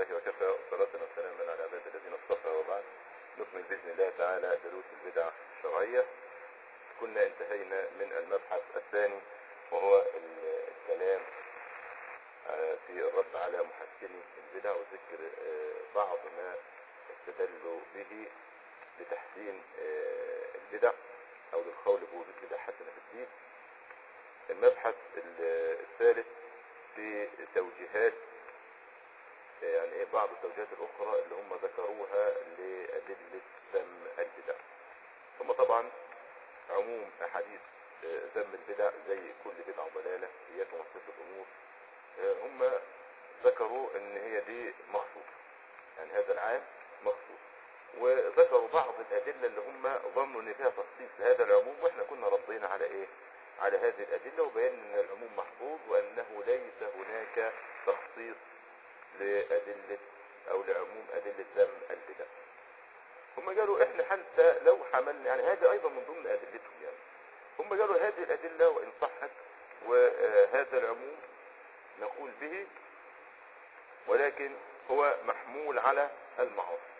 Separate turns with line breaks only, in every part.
الله وكفى والصلاة والسلام على عباد الذين اصطفى وبعد نكمل بإذن الله تعالى دروس البدع الشرعية كنا انتهينا من المبحث الثاني وهو ال- الكلام آه، في الرد على محسني البدع وذكر آه، بعض ما استدلوا به لتحسين آه، البدع أو للقول بوجود بدع حسنة في الدين المبحث ال- الثالث في توجيهات يعني ايه بعض التوجيهات الاخرى اللي هم ذكروها لادله ذم البدع ثم طبعا عموم احاديث آه، ذم البدع زي كل بدعه ضلاله اياكم وصفه الامور آه، هم ذكروا ان هي دي مخصوصه يعني هذا العام مخصوص وذكروا بعض الادله اللي هم ظنوا ان فيها تخصيص لهذا العموم واحنا كنا ردينا على ايه على هذه الادله وبينا ان العموم محفوظ وانه ليس هناك تخصيص لأدلة أو لعموم أدلة ذم البدع هم قالوا إحنا حتى لو حملنا يعني هذا أيضا من ضمن أدلتهم يعني هم قالوا هذه الأدلة وإن صحت وهذا العموم نقول به ولكن هو محمول على المعاصي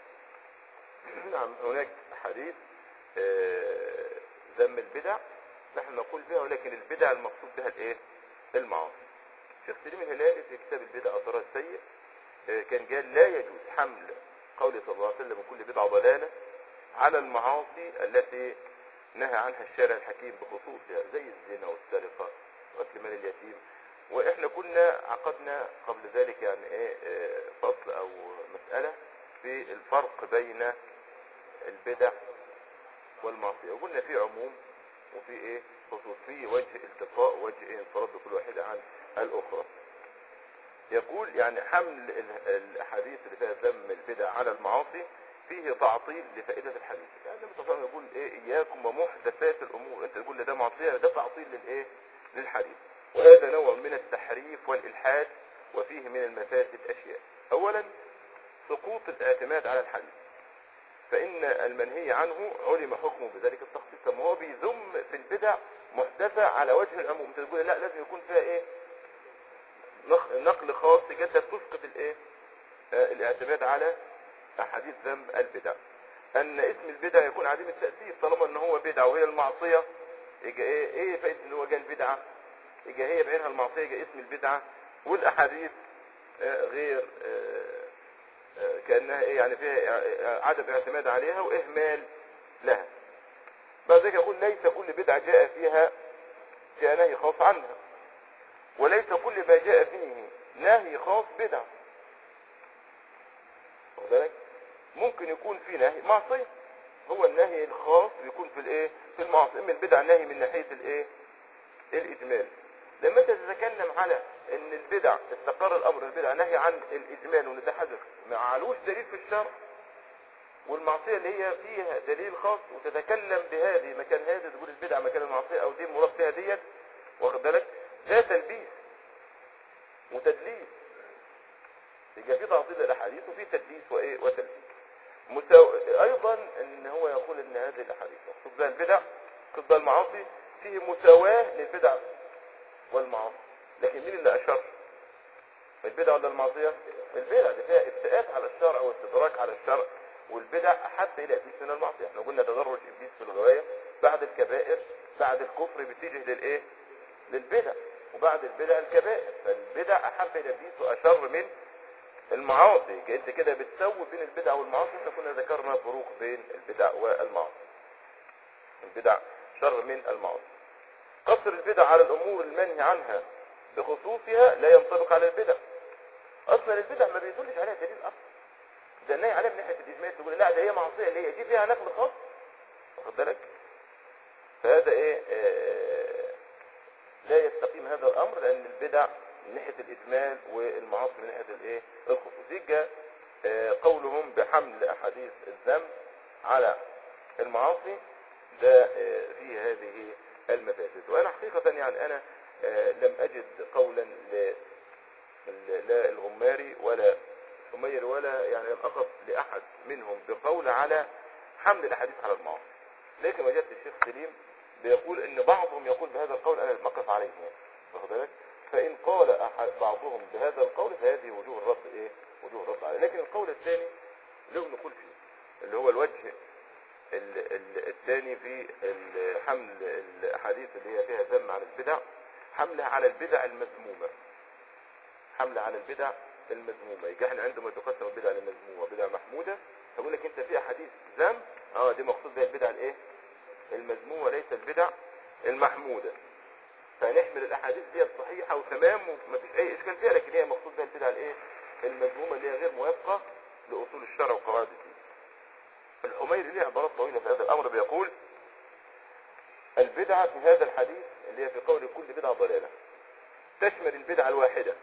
نعم هناك حديث آه، ذم البدع نحن نقول بها ولكن البدع المقصود بها الايه المعاصي شيخ سليم الهلالي في كتاب البدع الضرر السيء آه، كان قال لا يجوز حمل قوله صلى الله عليه وسلم كل بدعة ضلالة على المعاصي التي نهى عنها الشارع الحكيم بخصوصها زي الزنا والسرقة وأكل مال اليتيم وإحنا كنا عقدنا قبل ذلك يعني إيه آه، فصل أو مسألة في الفرق بين البدع والمعصية وقلنا في عموم وفي إيه خصوص في وجه التقاء وجه إيه انفراد كل واحدة عن الأخرى يقول يعني حمل ال- الاحاديث اللي فيها ذم البدع على المعاصي فيه تعطيل لفائدة الحديث يعني النبي صلى الله عليه وسلم يقول ايه اياكم ومحدثات الامور انت تقول لي ده معصية ده تعطيل للايه للحديث وهذا نوع من التحريف والالحاد وفيه من المفاسد اشياء اولا سقوط الاعتماد على الحديث فان المنهي عنه علم حكمه بذلك التخصيص طب ما هو بيذم في البدع محدثة على وجه العموم انت تقول لا لازم يكون فيها ايه نق- نقل خاص جدا تسقط الايه آه، الاعتماد على احاديث ذم البدع ان اسم البدع يكون عديم التاثير طالما ان هو بدعه وهي المعصيه يبقى ايه ايه فائده ان هو قال بدعه يبقى هي بعينها المعصيه يبقى اسم البدعه والاحاديث آه، غير آه، آه، كانها ايه يعني فيها آه، عدم اعتماد عليها واهمال لها بعد ذلك يقول ليس كل بدعه جاء فيها جاء نهي خاص عنها وليس كل ما جاء فيه نهي خاص بدعة واخد بالك؟ ممكن يكون في نهي معصية هو النهي الخاص بيكون في الايه في المعصية اما البدع نهي من ناحية الايه الاجمال لما انت تتكلم على ان البدع استقر الامر البدع نهي عن الاجمال وان ده حدث ما علوش دليل في الشرع والمعصية اللي هي فيها دليل خاص وتتكلم بهذه مكان هذا تقول البدع مكان المعصية او دي مراد بها ديت واخد بالك ده تلبيس وتدليس يبقى في تعطيل الاحاديث وفي تدليس وايه وتلبيس مساو... ايضا ان هو يقول ان هذه الاحاديث مقصود بها البدع ضد المعاصي فيه مساواة للبدع والمعاصي لكن مين اللي اشر البدع ولا المعصية البدع دي فيها افتئات على الشرع واستدراك على الشرع والبدع حتى الى ابليس من المعصية احنا قلنا تدرج ابليس في الغواية بعد الكبائر بعد الكفر بيتجه للايه للبدع وبعد البدع الكبائر فالبدع احب الى ابليس واشر من المعاصي يبقى انت كده بتسوي بين البدع والمعاصي احنا كنا ذكرنا فروق بين البدع والمعاصي البدع شر من المعاصي قصر البدع على الامور المنهي عنها بخصوصها لا ينطبق على البدع اصلا البدع ما بيدلش عليها دليل اصلا ده النهي عليها من ناحيه الاجمال تقول لا ده هي معصيه اللي هي دي فيها نقل خاص واخد بالك فهذا ايه آه لا يستقيم هذا الامر لان البدع من ناحيه الاجمال والمعاصي من ناحيه الايه الخصوص يبقى آه، قولهم بحمل احاديث الذم على المعاصي ده آه، في هذه المفاسد وانا حقيقه يعني انا آه، لم اجد قولا ل- ل- لا الغماري ولا حمير ولا يعني لم اقف لاحد منهم بقول على حمل الاحاديث على المعاصي لكن وجدت الشيخ سليم بيقول ان بعضهم يقول بهذا القول انا لم اقف عليه واخد بالك فان قال احد أحد بعضهم بهذا القول فهذه وجوه الرد إيه وجوه الرد عليه لكن القول الثاني له نقول فيه اللي هو الوجه ال- ال- الثاني في ال- حمل الأحاديث اللي هي فيها ذم على البدع حملها على البدع المذمومة حملها على البدع المذمومة يجي احنا عندما تقسم البدع المذمومة بدع محمودة فيقول لك انت في احاديث ذم اه دي مقصود بها البدع الايه المذمومة ليس البدع المحمودة فنحمل الاحاديث دي صحيحة وتمام ومفيش اي اشكال فيها لكن هي مقصود بها البدع الايه المذمومة اللي هي غير موافقة لاصول الشرع وقواعد الدين الحميري ليه عبارات طويلة في هذا الامر بيقول البدعة في هذا الحديث اللي هي في قول كل بدعة ضلالة تشمل البدعة الواحدة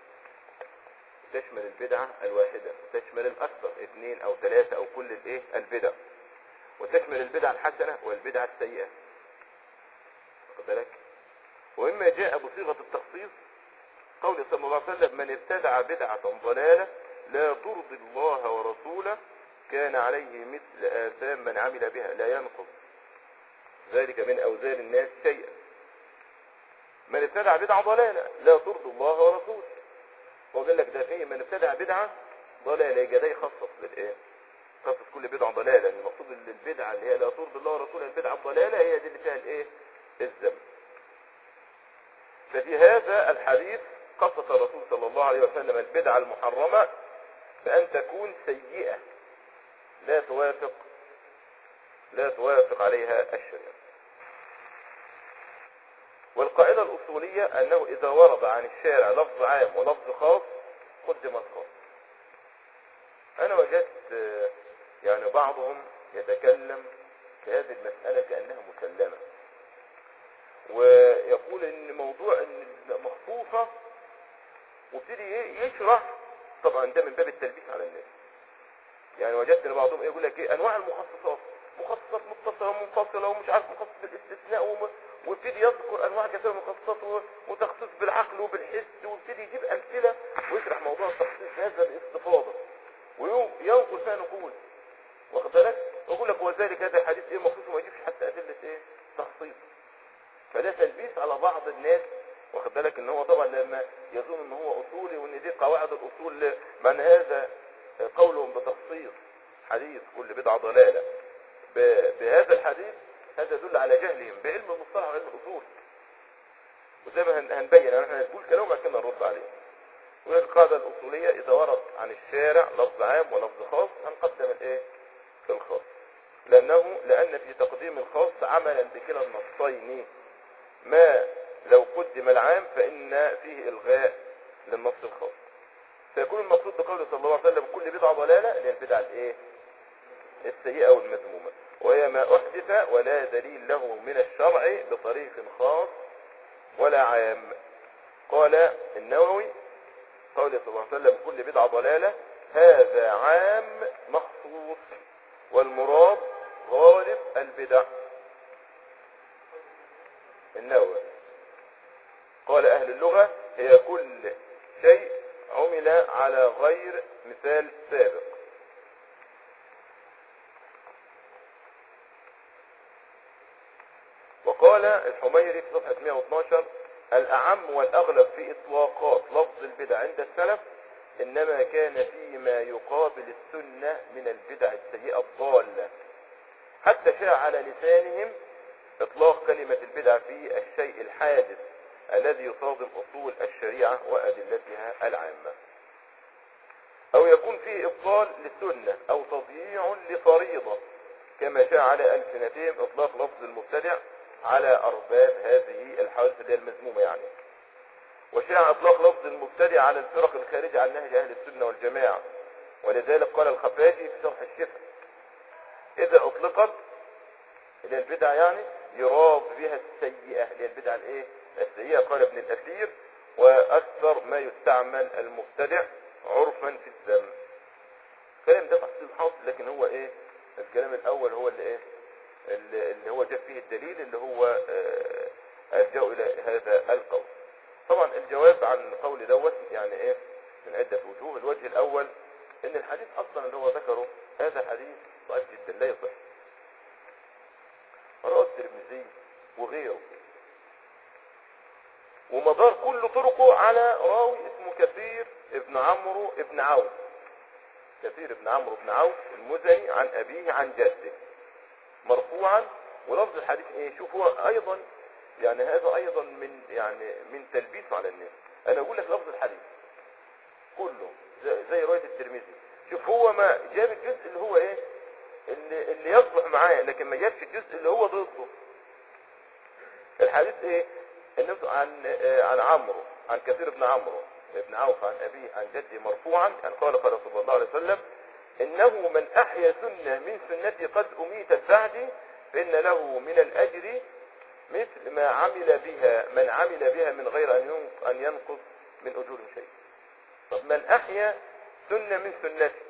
تشمل البدعة الواحدة تشمل الأكثر اثنين أو ثلاثة أو كل الإيه البدع وتشمل البدعة الحسنة والبدعة السيئة واخد بالك وإما جاء بصيغة التخصيص قول صلى الله عليه وسلم من ابتدع بدعة ضلالة لا ترضي الله ورسوله كان عليه مثل آثام من عمل بها لا ينقص ذلك من أوزار الناس شيئا من ابتدع بدعة ضلالة لا ترضي الله ورسوله هو قال لك ده فيه من ابتدع بدعة ضلالة يبقى ده يخصص للايه؟ يخصص كل بدعة ضلالة لأن المقصود ان البدعة اللي هي لا ترضي الله ورسوله البدعة الضلالة هي دي اللي فيها الايه؟ الذم. ففي هذا الحديث قصص الرسول صلى الله عليه وسلم البدعة المحرمة بأن تكون سيئة لا توافق لا توافق عليها الشريعة. والقاعدة الأصولية أنه إذا ورد عن الشارع لفظ عام ولفظ خاص قدم الخاص أنا وجدت آه، يعني بعضهم يتكلم في هذه المسألة كأنها مسلمة ويقول إن موضوع إن مخصوصة وابتدي إيه يشرح طبعا ده من باب التلبيس على الناس يعني وجدت ان بعضهم يقول لك ايه انواع المخصصات مخصصات متصله ومنفصله ومش عارف مخصص بالاستثناء وم- ويبتدي يذكر انواع كثيره من المخصصات و- وتخصيص بالعقل وبالحس ويبتدي يجيب امثله ويشرح موضوع التخصيص بهذا الاستفاضه وينقل فيها نقول واخد بالك يقول لك وذلك هذا الحديث ايه مخصوص وما يجيبش حتى ادله ايه تخصيص فده تلبيس على بعض الناس واخد بالك ان هو طبعا لما يظن ان هو اصولي وان دي قواعد الاصول من هذا قولهم بتخصيص حديث كل بدعه ضلاله ب- بهذا الحديث هذا يدل على جهلهم بعلم المصطلح وعلم الاصول وزي ما هن- هنبين يعني احنا هنقول كلام وبعد كده نرد عليه وهي القاعده الاصوليه اذا ورد عن الشارع لفظ عام ولفظ خاص هنقدم الايه الخاص لانه لان في تقديم الخاص عملا بكلا النصين ما لو قدم العام فإن فيه إلغاء للنص الخاص فيكون المقصود بقوله صلى الله عليه وسلم كل بدعة ضلالة اللي هي البدعة الإيه؟ السيئة والمذمومة وهي ما أحدث ولا دليل له من الشرع بطريق خاص ولا عام قال النووي قوله صلى الله عليه وسلم كل بدعة ضلالة هذا عام مخصوص والمراد غالب البدع النووي قال أهل اللغة هي كل شيء عمل على غير مثال سابق وقال الحميري في صفحة 112 الأعم والأغلب في إطلاقات لفظ البدع عند السلف إنما كان فيما يقابل السنة من البدع السيئة الضالة حتى شاع على لسانهم إطلاق كلمة البدع في الشيء الحادث الذي يصادم أصول الشريعة وأدلتها العامة أو يكون فيه إبطال للسنة أو تضييع لفريضة كما شاع على ألسنتهم إطلاق لفظ المبتدع على أرباب هذه الحوادث اللي هي المذمومة يعني وشاع إطلاق لفظ المبتدع على الفرق الخارجة عن نهج أهل السنة والجماعة ولذلك قال الخفاجي في شرح الشفا إذا أطلقت اللي هي البدع يعني يراد بها السيئة اللي هي البدع الايه السيئة قال ابن الأثير وأكثر ما يستعمل المبتدع عرفا في الذم الكلام ده تحصيل حاصل لكن هو ايه الكلام الأول هو اللي ايه اللي اللي هو جاب فيه الدليل اللي هو آه، ألجأوا إلى هذا القول طبعا الجواب عن قول دوت يعني ايه من عدة وجوه الوجه الأول ان الحديث أصلا اللي هو ذكره هذا حديث ضعيف جدا لا يصح رواه الترمذي وغيره ومدار مدار كل طرقه على راوي اسمه كثير ابن عمرو ابن عوف كثير ابن عمرو بن عوف المزني عن أبيه عن جده مرفوعا ولفظ الحديث ايه شوف هو ايضا يعني هذا ايضا من يعني من تلبيسه على الناس انا اقول لك لفظ الحديث كله زي, زي روايه الترمذي شوف هو ما جاب الجزء اللي هو ايه اللي, اللي يصلح معاه لكن ما جابش الجزء اللي هو ضده الحديث ايه النبي عن آه، عن عمرو عن كثير بن عمرو بن عوف عن ابيه عن جده مرفوعا يعني قال قال صلى الله عليه وسلم انه من احيا سنه من سنتي قد اميتت بعدي فان له من الاجر مثل ما عمل بها من عمل بها من غير ان ينق- ان ينقص من اجورهم شيء طب من احيا سنه من سنتي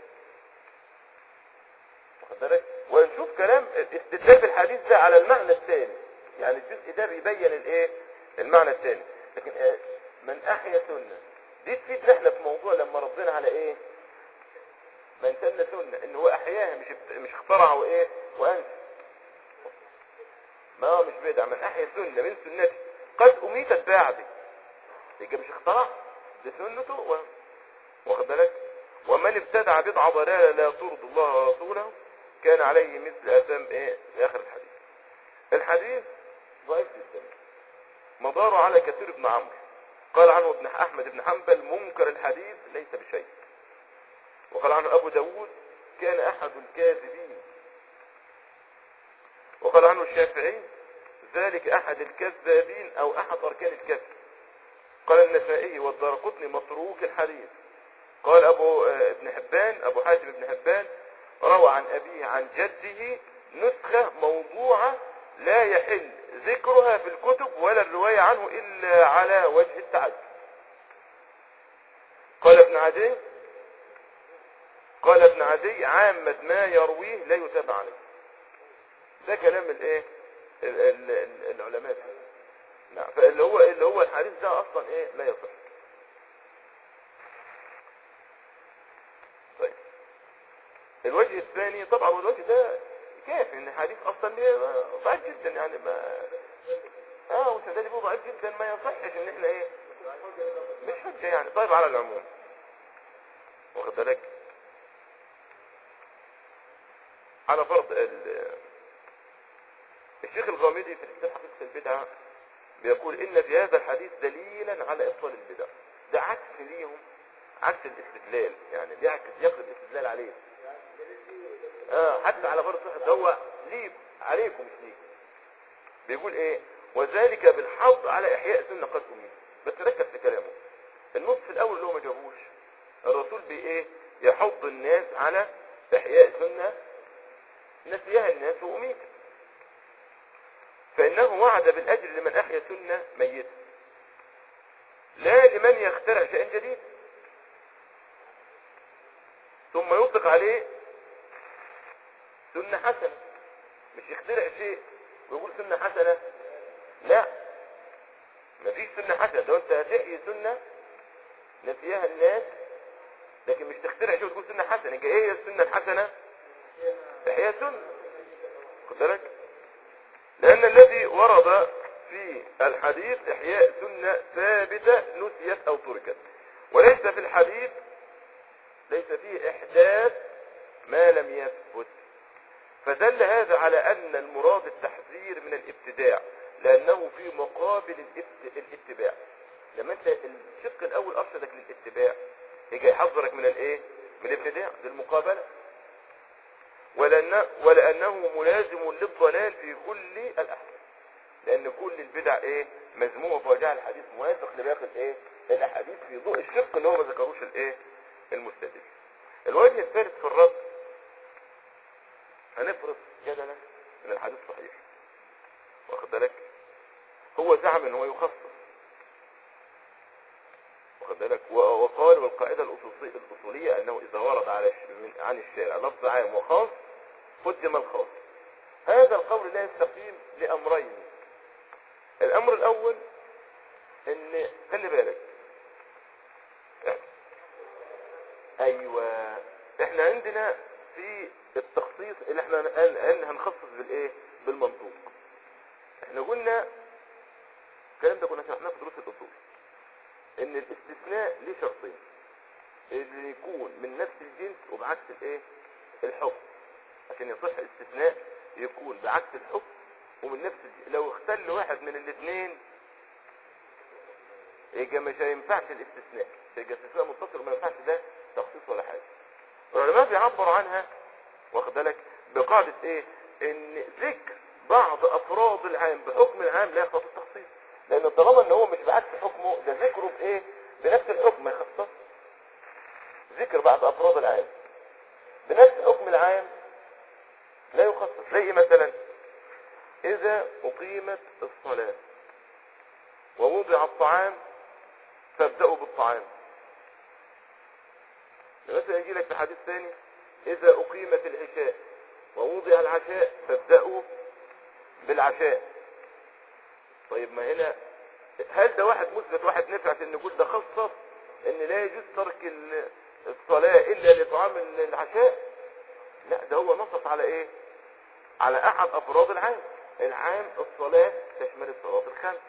واخد بالك ونشوف كلام استدلال الحديث ده على المعنى الثاني يعني الجزء ده بيبين الايه المعنى الثاني لكن آه، من احيا سنه دي تفيدنا احنا في موضوع لما ربنا على ايه من سن سنه ان هو احياها مش مش اخترع وايه وانسى ما هو مش بدع من احيا سنه من سنتي قد اميتت بعدي يبقى مش اخترع دي سنته و... واخد بالك ومن ابتدع بدعة ضلالة لا ترضي الله ورسوله كان عليه مثل اثام ايه في اخر الحديث الحديث ضعيف جدا مداره على كثير بن عمرو قال عنه ابن احمد بن حنبل منكر الحديث ليس بشيء وقال عنه ابو داود كان احد الكاذبين وقال عنه الشافعي ذلك احد الكذابين او احد اركان الكذب قال النسائي والدارقطني متروك الحديث قال ابو آه، ابن حبان ابو حاتم بن حبان روى عن ابيه عن جده نسخة موضوعة لا يحل ذكرها في الكتب ولا الرواية عنه الا على وجه التعدي قال ابن عدي قال ابن عدي عامة ما يرويه لا يتابع عليه ده كلام الايه ال- ال- ال- العلماء فيه. نعم فاللي هو اللي هو الحديث ده اصلا ايه لا يصح طيب الوجه الثاني طبعا والوجه ده كيف ان الحديث اصلا بي- ضعيف جدا يعني ما اه وسداد بيه ضعيف جدا ما يصحش ان احنا ايه مش حجه يعني طيب على العموم واخد بالك على فرض ال- الشيخ الغامدي في كتاب حقيقة البدعة بيقول إن في هذا الحديث دليلا على إبطال البدع ده عكس ليهم عكس الاستدلال يعني بيعكس يقلب الاستدلال عليه اه حتى على فرض صحة ده هو ليه عليكم مش ليه بيقول ايه وذلك بالحظ على احياء سنة قد امين بس ركز في كلامه النصف الاول اللي هو ما جابوش الرسول بي ايه يحض الناس على احياء سنة نسيها الناس واميتت فإنه وعد بالأجر لمن أحيا سنة ميتة لا لمن يخترع شيء جديد ثم يطلق عليه سنة حسنة مش يخترع شيء ويقول سنة حسنة لا مفيش سنة حسنة لو انت هتحيي سنة نسيها الناس لكن مش تخترع شيء وتقول سنة حسنة يبقى ايه هي السنة الحسنة احياء سنة خد بالك لأن الذي ورد في الحديث إحياء سنة ثابتة نسيت أو تركت وليس في الحديث ليس فيه إحداث ما لم يثبت فدل هذا على أن المراد التحذير من الابتداع لأنه في مقابل الابت- الاتباع لما أنت الشق الأول أرشدك للاتباع يجي يحذرك من الإيه؟ من الابتداع للمقابلة ولأن ولأنه ملازم للضلال في كل الأحوال لأن كل البدع إيه مذمومة فوجع الحديث موافق لباقي الإيه الأحاديث في ضوء الشق اللي هو ما ذكروش الإيه المستدل الوجه الثالث في الرد هنفرض جدلا ان الحديث صحيح واخد بالك هو زعم ان هو يخصص واخد بالك و- وقال والقاعده الأصولي- الاصوليه انه اذا ورد على الش- من عن الشارع لفظ عام وخاص قدم الخاص هذا القول لا يستقيم لامرين الامر الاول ان خلي بالك ايوه احنا عندنا في التخصيص اللي احنا الان الآن هنخصص بالايه بالمنطوق احنا قلنا الكلام ده كنا شرحناه في دروس الاصول ان الاستثناء ليه شرطين اللي يكون من نفس الجنس وبعكس الايه الحكم عشان يصح الاستثناء يكون بعكس الحكم ومن نفس الجنس لو اختل واحد من الاثنين يبقى مش هينفعش الاستثناء يبقى استثناء متصل ما ينفعش ده تخصيص ولا حاجه العلماء بيعبروا عنها واخد بالك بقاعده ايه ان ذكر بعض افراد العام بحكم العام لا يختص التخصيص لان طالما ان هو مش بعكس حكمه ده ذكره بايه بنفس الحكم ما يخصص ذكر بعض افراد العام بنفس الحكم العام لا يخصص زي مثلا اذا اقيمت الصلاه ووضع الطعام فابدأوا بالطعام مثلا يجي لك في حديث ثاني إذا أقيمت العشاء ووضع العشاء فابدأوا بالعشاء طيب ما هنا هل ده واحد مثبت واحد نفع ان نقول ده خصص ان لا يجوز ترك ال- الصلاة الا لطعام العشاء لا ده هو نصف على ايه على احد افراد العام العام الصلاة تشمل الصلاة الخمس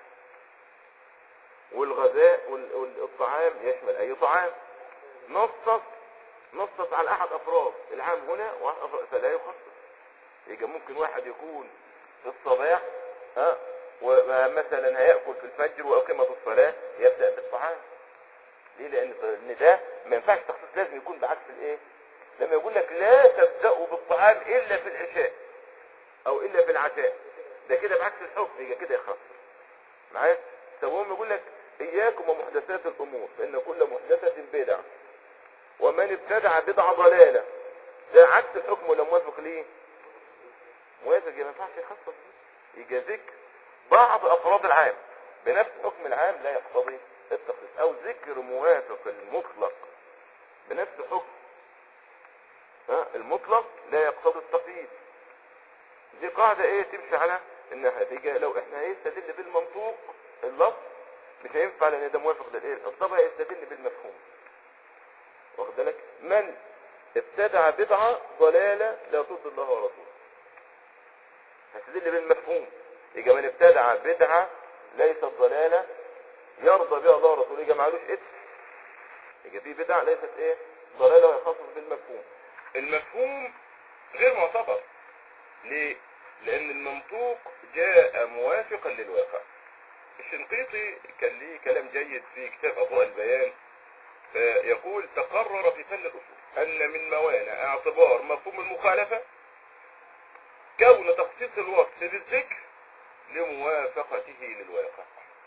والغذاء وال- والطعام يشمل اي طعام نصف نصف على احد افراد العام هنا واحد أفراد فلا يخصص يبقى ممكن واحد يكون في الصباح ها ومثلا هياكل في الفجر واقيمت الصلاه يبدا بالطعام ليه لان لان ده ما ينفعش تخصيص لازم يكون بعكس الايه لما يقول لك لا تبداوا بالطعام الا في العشاء او الا في العشاء ده كده بعكس الحكم يبقى كده يخصص معايا طب هم يقول لك اياكم ومحدثات الامور فان كل محدثه بدعه ومن ابتدع بدعه ضلاله ده عكس الحكم ولا موافق ليه موافق يبقى ما ينفعش يخصص يجي ذكر بعض افراد العام بنفس حكم العام لا يقتضي التخصيص او ذكر موافق المطلق بنفس حكم ها المطلق لا يقتضي التقييد دي قاعدة ايه تمشي على انها تيجي لو احنا هيستدل بالمنطوق اللفظ مش هينفع لان ده موافق للايه الطبع يستدل بالمفهوم واخد بالك من ابتدع بدعة ضلالة لا ترضي الله ورسوله هتدل بالمفهوم يبقى من ابتدع بدعة ليست ضلالة يرضى بها الله ورسوله يبقى معلوش اثم يبقى دي بدعة ليست ايه ضلالة ويخصص بالمفهوم المفهوم غير معتبر ليه لان المنطوق جاء موافقا للواقع الشنقيطي كان ليه كلام جيد في كتاب اضواء البيان فيقول تقرر في فن الاصول ان من موانع اعتبار مفهوم المخالفه كون تخصيص الوصف بالذكر لموافقته للواقع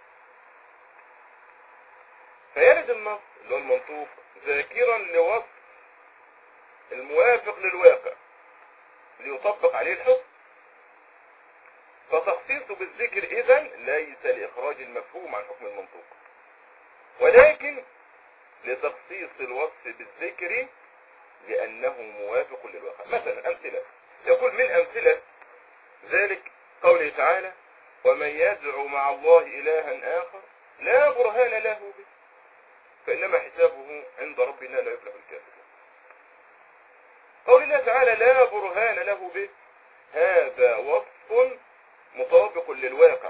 فيرد النص اللي هو المنطوق ذاكرا لوصف الموافق للواقع ليطبق عليه الحكم فتخصيصه بالذكر اذا ليس لاخراج المفهوم عن حكم المنطوق ولكن لتخصيص الوصف بالذكر لانه موافق للواقع مثلا امثله يقول من امثله ذلك قوله تعالى ومن يدعو مع الله الها اخر لا برهان له به فانما حسابه عند ربنا لا يفلح الكافرون قول الله تعالى لا برهان له به هذا وصف مطابق للواقع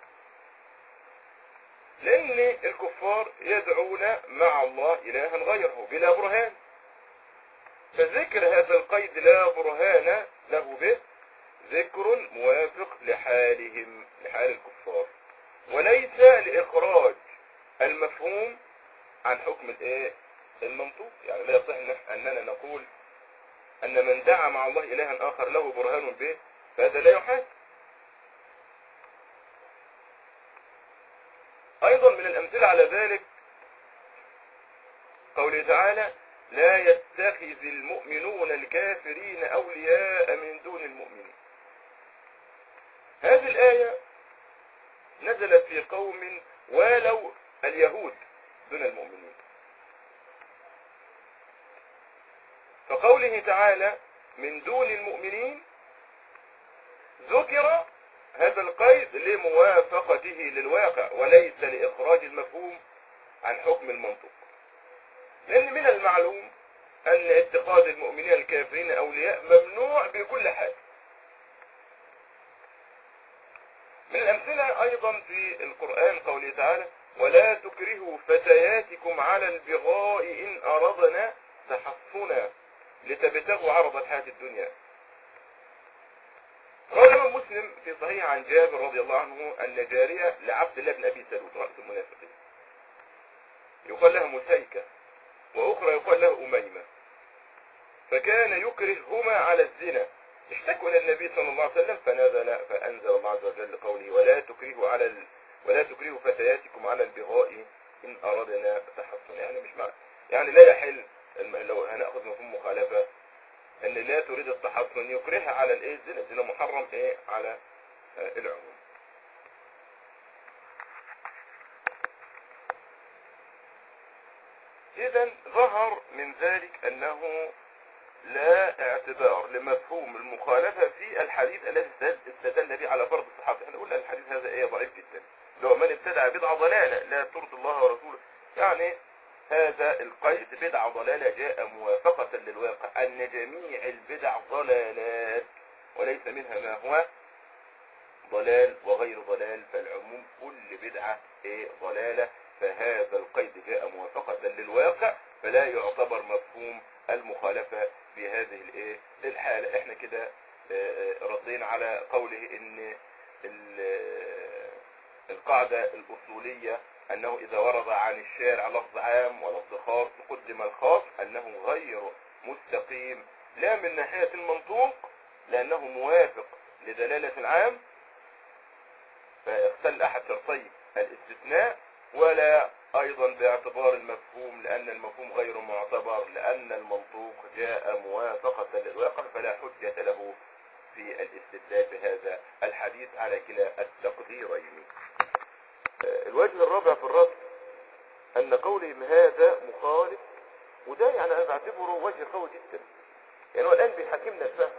لأن الكفار يدعون مع الله إلها غيره بلا برهان فذكر هذا القيد لا برهان له به ذكر موافق لحالهم لحال الكفار وليس لإخراج المفهوم عن حكم الايه المنطوق يعني لا يصح إن- أننا نقول أن من دعا مع الله إلها آخر له برهان به فهذا لا يحاسب أيضا من الأمثلة على ذلك قوله تعالى لا يتخذ المؤمنون الكافرين أولياء من دون المؤمنين هذه الآية نزلت في قوم والوا اليهود دون المؤمنين فقوله تعالى من دون المؤمنين ذكر هذا القيد لموافقته للواقع وليس لإخراج المفهوم عن حكم المنطق لأن من المعلوم أن اتخاذ المؤمنين الكافرين أولياء ممنوع بكل حال من الأمثلة أيضا في القرآن قوله تعالى ولا تكرهوا فتياتكم على البغاء إن أردنا تحصنا لتبتغوا عرض الحياة الدنيا روى الإمام مسلم في صحيح عن جابر رضي الله عنه أن جارية لعبد الله بن أبي سلول رأس المنافقين يقال لها مسيكة وأخرى يقال لها أميمة فكان يكرههما على الزنا اشتكوا إلى النبي صلى الله عليه وسلم فنزل فأنزل الله عز وجل قوله ولا تكرهوا على ال... ولا تكرهوا فتياتكم على البغاء إن أردنا تحصن يعني مش معنى يعني لا يحل الم- لو هناخذ مفهوم مخالفة ان لا تريد التحصن يكرهها على الايه الزنا الزنا محرم ايه على آه، العموم اذا ظهر من ذلك انه لا اعتبار لمفهوم المخالفة في الحديث الذي استدل- استدل به على فرض الصحابة احنا قلنا الحديث هذا ايه ضعيف جدا لو من ابتدع بدعة ضلالة لا ترضي الله ورسوله يعني هذا القيد بدعة ضلالة جاء موافقة للواقع أن جميع البدع ضلالات وليس منها ما هو ضلال وغير ضلال فالعموم كل بدعة ايه ضلالة فهذا القيد جاء موافقة للواقع فلا يعتبر مفهوم المخالفة في هذه الايه الحالة احنا كده آه، آه، ردينا على قوله ان ال- القاعدة الأصولية أنه إذا ورد عن الشارع لفظ عام ولفظ خاص قدم الخاص أنه غير مستقيم لا من ناحية المنطوق لأنه موافق لدلالة العام فاختل أحد شرطي الاستثناء ولا أيضا باعتبار المفهوم لأن المفهوم غير معتبر لأن المنطوق جاء موافقة للواقع فلا حجة له في الاستدلال بهذا الحديث على كلا التقديرين آه، الوجه الرابع في الرد أن قولهم هذا مخالف وده يعني أنا بعتبره وجه قوي جدا يعني هو الآن بيحكمنا الفهم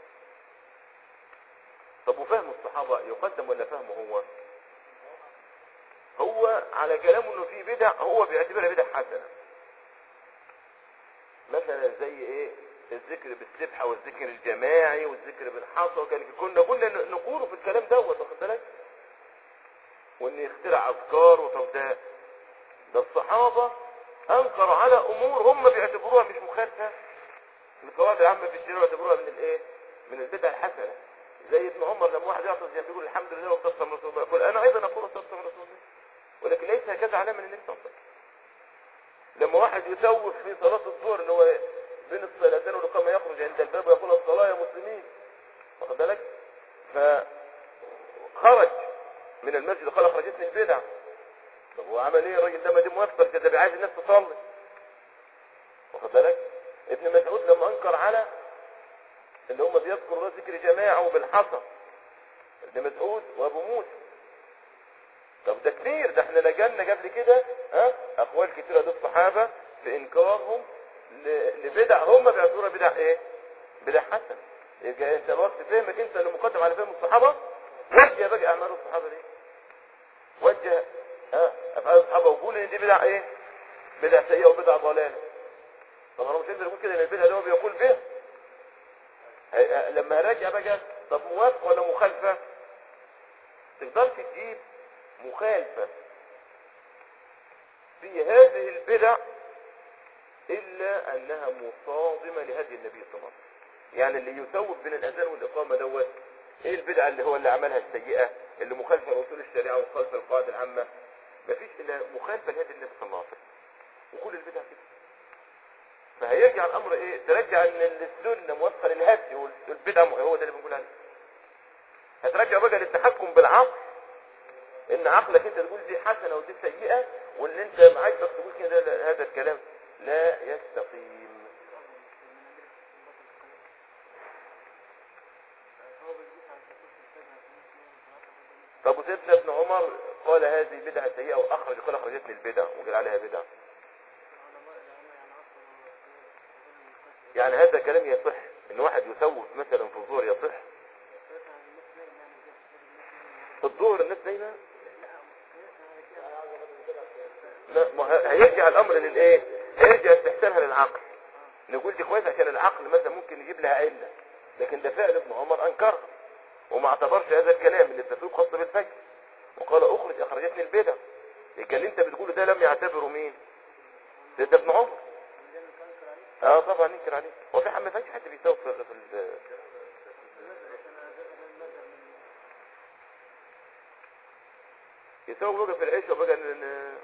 طب وفهم الصحابة يقدم ولا فهمه هو هو على كلامه انه في بدع هو بيعتبرها بدع حسنة مثلا زي ايه الذكر بالسبحة والذكر الجماعي والذكر بالحصى وكان كنا كنا نقوله في الكلام دوت واخد بالك وان يخترع اذكار وطب ده ده الصحابة انكروا على امور هم بيعتبروها مش مخالفة القواعد العامة في الشريعة يعتبروها من الايه من البدع الحسنة زي ابن عمر لما واحد يعطس جنبه يقول الحمد لله وصدق من رسول الله يقول انا ايضا اقول صدق من رسول الله ولكن ليس هكذا علامة النبي صلى الله عليه وسلم لما واحد يسوف في صلاة الظهر ان هو بين الصلاتين والإقامة يخرج عند الباب ويقول الصلاة يا مسلمين واخد بالك فخرج من المسجد قال اخرجتني البدع طب هو عمل ايه الراجل ده ما دي موفر كده بيعايز الناس تصلي واخد بالك ابن مسعود لما انكر على اللي هم بيذكروا الله ذكر جماعه وبالحصى ابن مسعود وابو موسى طب ده كتير ده احنا لجلنا قبل كده ها اقوال كتيره للصحابه في انكارهم ل- لبدع هم بيعتبروها بدع ايه بدع حسن يبقى انت وقت فهمك انت اللي مقدم على فهم الصحابه وجه بقى اعمال الصحابه دي وجه ها افعال الصحابه وقول ان دي بدع ايه بدع سيئه وبدع ضلاله طب انا مش قادر اقول كده ان البدع ده هو بيقول به هي- لما راجع بقى طب موافق ولا مخالفه تقدرش تجيب مخالفه في هذه البدع الا انها مصادمه لهدي النبي صلى الله عليه وسلم يعني اللي يسوق بين الاذان والاقامه دوت ايه البدعه اللي هو اللي عملها السيئه اللي مخالفه لاصول الشريعه ومخالفه للقواعد العامه مفيش الا مخالفه لهدي النبي صلى الله عليه وسلم وكل البدع كده فهيرجع الامر ايه ترجع ان السنه موفقه للهدي والبدعه م- هو ده اللي بنقول عليه هترجع بقى للتحكم بالعقل ان عقلك انت تقول دي حسنه ودي سيئه واللي انت عاجبك تقول كده لا، هذا الكلام لا يستقيم طب وسيدنا ابن عمر قال هذه بدعه سيئه واخرج قال اخرجتني البدع وقال عليها بدعه يعني هذا كلام يصح ان واحد يسوف مثلا في الظهر يصح في الظهر الناس دايما لا ما ه- هيرجع الامر للايه هيرجع استحسانها للعقل نقول دي كويس عشان العقل مثلا ممكن يجيب لها عله لكن ده فعل ابن عمر انكرها وما اعتبرش هذا الكلام اللي التفريق خاص بالفجر وقال اخرج اخرجتني البدع يبقى اللي انت بتقوله ده لم يعتبره مين ده, ده ابن عمر اه طبعا ننكر عليه هو في حد ما فيش حد بيساوي في في ال- يساوي بقى في العيش وبقى ن- ن-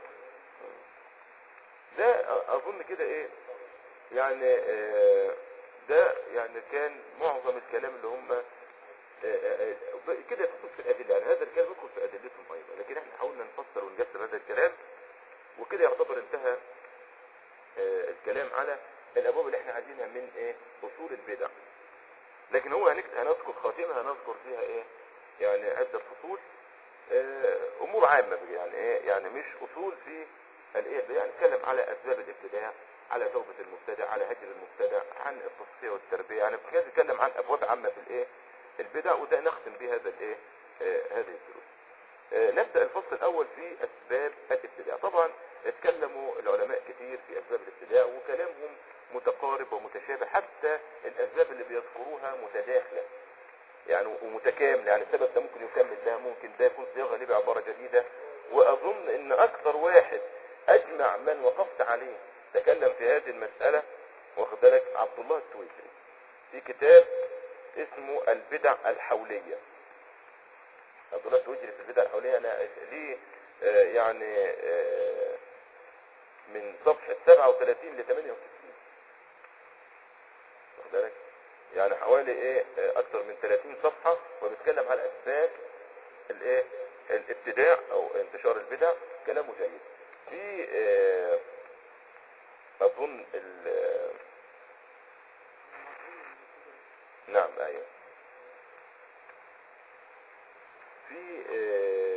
ده اظن كده ايه يعني آه، ده يعني كان معظم الكلام اللي هم آه، آه، آه، كده يدخل في الادله يعني هذا الكلام يدخل في ادلتهم ايضا لكن احنا حاولنا نفسر ونجسر هذا الكلام وكده يعتبر انتهى آه، الكلام على الابواب اللي احنا عايزينها من ايه اصول البدع لكن هو هنكت- هنذكر خاتمه هنذكر فيها ايه يعني عده فصول آه، امور عامه بقى يعني ايه يعني مش اصول في الايه يعني نتكلم على اسباب الابتداع على توبه المبتدع على هجر المبتدع عن التصفيه والتربيه يعني بنتكلم عن ابواب عامه في الايه البدع وده نختم به هذا الايه آه، هذه الدروس آه، نبدا الفصل الاول في اسباب الابتداع طبعا اتكلموا العلماء كتير في اسباب الابتداع وكلامهم متقارب ومتشابه حتى الاسباب اللي بيذكروها متداخله يعني ومتكامل يعني السبب ده ممكن يكمل ده ممكن ده يكون صياغه ليه بعباره جديده واظن ان اكثر واحد اجمع من وقفت عليه تكلم في هذه المساله واخد بالك عبد الله التويسري في كتاب اسمه البدع الحوليه عبد الله التويسري في البدع الحوليه انا ليه آه، يعني آه، من صفحه 37 ل 68 واخد بالك يعني حوالي ايه آه، اكثر من 30 صفحة وبيتكلم على اسباب الايه الابتداع او انتشار البدع كلامه جيد في آه، اظن ال آه، نعم ايوه في آه،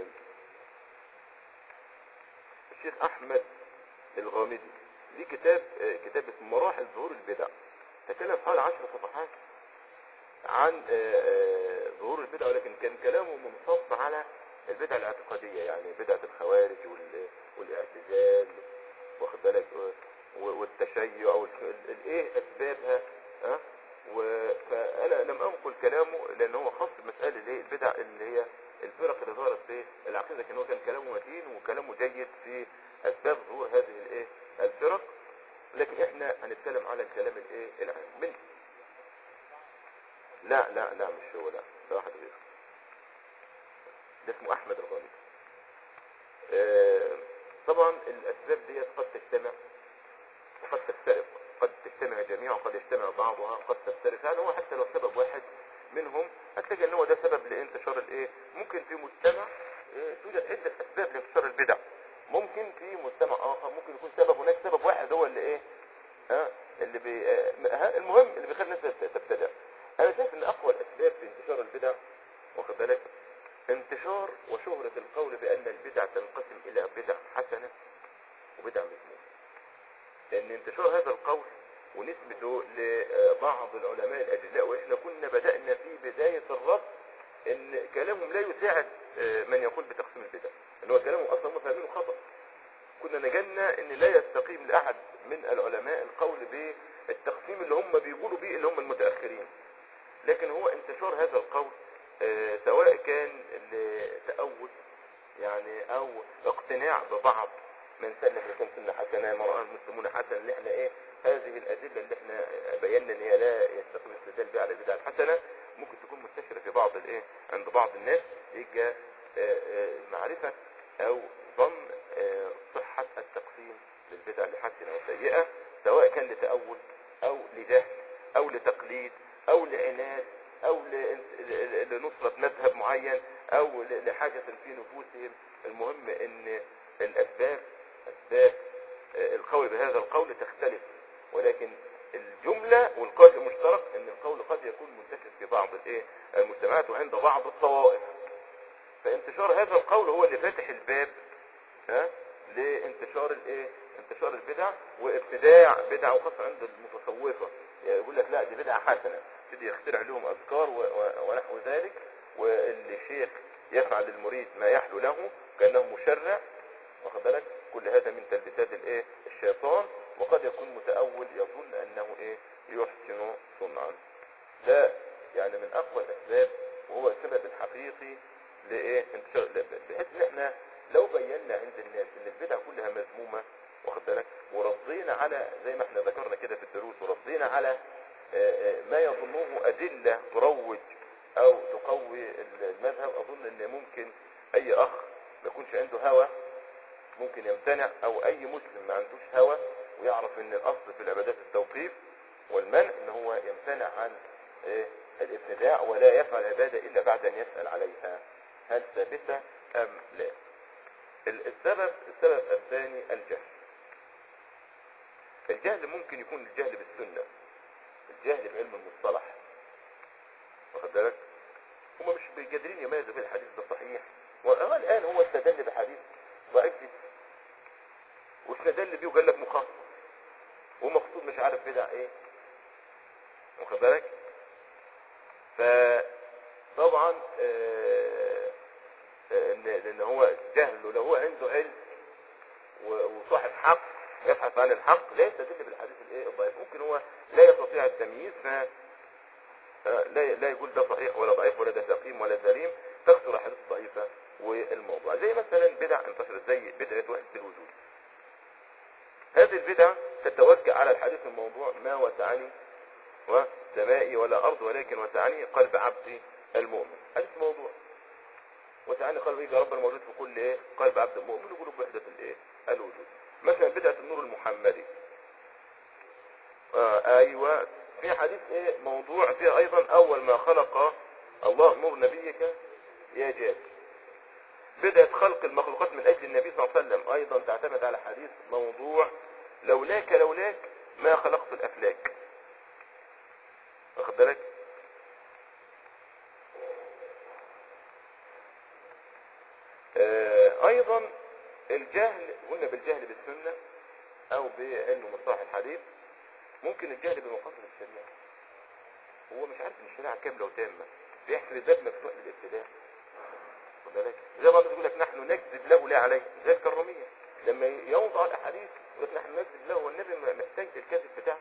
الشيخ احمد الغامدي ليه كتاب آه، كتاب اسمه مراحل ظهور البدع تكلم حوالي عشر صفحات عن آه، آه، ظهور البدع ولكن كان كلامه منصب على البدع الاعتقادية يعني بدعة الخوارج وال- والاعتزال واخد بالك آه، و- والتشيع والايه اسبابها ها و- فانا لم انقل كلامه لان هو خاص بمسألة الايه البدع اللي هي الفرق اللي ظهرت في العقيدة لكن هو كان كلامه متين وكلامه جيد في اسباب ظهور هذه الايه الفرق لكن احنا هنتكلم على الكلام الايه العام من لا لا لا مش هو لا ده واحد غيره ده اسمه احمد الغامدي آه، طبعا الاسباب دي قد تجتمع وقد تفترق قد تجتمع جميعا وقد يجتمع بعضها قد تفترق يعني هو حتى لو سبب واحد منهم هتلاقي ان هو ده سبب لانتشار الايه ممكن في مجتمع آه، توجد عده اسباب لانتشار البدع ممكن في مجتمع اخر ممكن يكون سبب هناك سبب واحد هو اللي ايه ها اللي بي آه، ها، المهم اللي بيخلي الناس تبتدع انا شايف ان اقوى الاسباب في انتشار البدع واخد بالك انتشار وشهرة القول بان البدع تنقسم الى بدع حسنة وبدع مذمومة لان انتشار هذا القول ونسبته لبعض العلماء الاجلاء واحنا كنا بدأنا في بداية الرد ان كلامهم لا يساعد آه، من يقول بتقسيم البدع ان هو كلامهم اصلا هم فاهمينه خطأ كنا نجلنا ان لا يستقيم لاحد من العلماء القول بالتقسيم اللي هم بيقولوا به اللي هم المتأخرين لكن هو انتشار هذا القول آه، سواء كان لتأول يعني او اقتناع ببعض من سلم لكم سنة حسنة ما رأى المسلمون حسنة اللي احنا ايه هذه الادلة اللي احنا بينا ان هي لا يستقيم استدلال بها على البدع الحسنة ممكن تكون منتشرة في بعض الايه عند بعض الناس يجي آه، آه، معرفة او ظن آه، صحة التقسيم للبدع لحسنة وسيئة سواء كان لتأول او لجهل او لتقليد او لعناد او ل- ل- لنصرة مذهب معين او ل- لحاجة في نفوسهم المهم ان الاسباب اسباب آه، القول بهذا القول تختلف ولكن الجملة والقول المشترك ان القول قد يكون منتشر في بعض الايه المجتمعات وعند بعض الطوائف فانتشار هذا القول هو اللي فاتح الباب ها لانتشار الايه انتشار البدع وابتداع بدع وخاصة عند المتصوفة يعني يقول لك لا دي بدعة حسنة يبتدي يخترع لهم اذكار و- و- ونحو ذلك واللي الشيخ يفعل للمريد ما يحلو له كانه مشرع واخد بالك كل هذا من تلبيسات الايه الشيطان وقد يكون متأول يظن انه ايه يحسن صنعا ده يعني من اقوى الاسباب وهو السبب الحقيقي لايه انتشار ل- بحيث ان احنا لو بينا عند الناس ان البدع كلها مذمومة واخد بالك وردينا على زي ما احنا ذكرنا كده في الدروس وردينا على آه، آه، ما يظنه أدلة تروج أو تقوي المذهب أظن أن ممكن أي أخ ما يكونش عنده هوى ممكن يمتنع أو أي مسلم ما عندوش هوى ويعرف أن الأصل في العبادات التوقيف والمنع أن هو يمتنع عن آه، الابتداع ولا يفعل عبادة إلا بعد أن يسأل عليها هل ثابتة أم لا ال- السبب السبب الثاني الجهل الجهل ممكن يكون الجهل بالسنة الجهل بعلم المصطلح واخد بالك هم مش قادرين يميزوا بين الحديث ده صحيح وهو الان هو استدل بحديث ضعيف جدا واستدل بيه وقال لك مخاطب ومقصود مش عارف بدع ايه واخد بالك فطبعا آه، آه، ان لان هو جهل ولو هو عنده علم و- وصاحب حق يبحث عن الحق لا يستدل بالحديث الايه الضعيف ممكن هو لا يستطيع التمييز ف آه، لا لا يقول ده صحيح ولا ضعيف ولا ده سقيم ولا سليم تكثر الاحاديث الضعيفه والموضوع زي مثلا بدع انتشرت زي بدعه وحده الوجود هذه البدع تتوجه على الحديث الموضوع ما وسعني وسمائي ولا ارض ولكن وسعني قلب عبدي المؤمن حديث موضوع وسعني قلب يجي رب الموجود في كل ايه قلب عبد المؤمن يقولوا بوحده الايه الوجود مثلا بدعه النور المحمدي آه ايوه في حديث ايه موضوع فيه ايضا اول ما خلق الله نور نبيك يا جابر بدأت خلق المخلوقات من اجل النبي صلى الله عليه وسلم ايضا تعتمد على حديث موضوع لولاك لولاك ما خلقت الافلاك واخد بالك آه ايضا الجهل قلنا بالجهل بالسنه او بعلم مصطلح الحديث ممكن الجهل بمقاصد الشريعه هو مش عارف ان الشريعه كامله وتامه بيحسب الباب مفتوح للابتداء خد بالك زي ما بيقول لك نحن نكذب له لا عليه زي الكراميه لما يوضع الاحاديث يقول لك نحن نكذب له والنبي ما محتاج الكذب بتاعه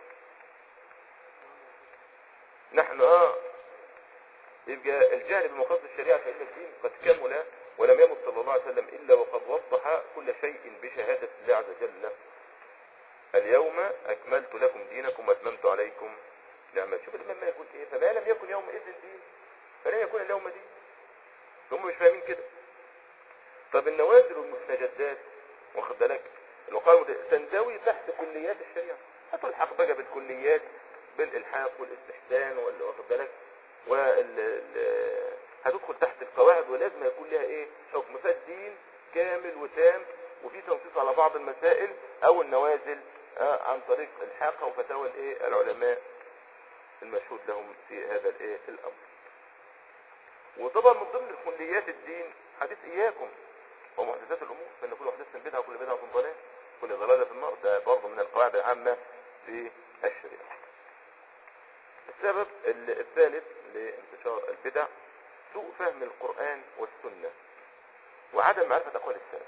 نحن اه يبقى الجهل بمقاصد الشريعه فان الدين قد كمل ولم يمت صلى الله عليه وسلم الا وقد وضح كل شيء بشهاده الله عز وجل اليوم اكملت لكم دينكم واتممت عليكم نعمتي شوف الامام ما يقول ايه فما لم يكن يومئذ دين فلن يكون اليوم دين هم مش فاهمين كده طب النوازل والمستجدات واخد بالك الوقائع تندوي تحت كليات الشريعه هتلحق بقى بالكليات بالالحاق والاستحسان وال- واخد بالك وال ال- هتدخل تحت القواعد ولازم يكون لها ايه حكم فالدين كامل وتام وفي تنصيص على بعض المسائل او النوازل آه، عن طريق الحاقها وفتاوى الايه العلماء المشهود لهم في هذا الايه الامر وطبعا من ضمن كليات الدين حديث اياكم ومحدثات الامور فان كل محدث بدعه وكل بدعه ضلاله كل ضلاله في النار ده برضه من القواعد العامه في الشريعه السبب ال- الثالث لانتشار البدع سوء فهم القرآن والسنة وعدم معرفة أقوال السلف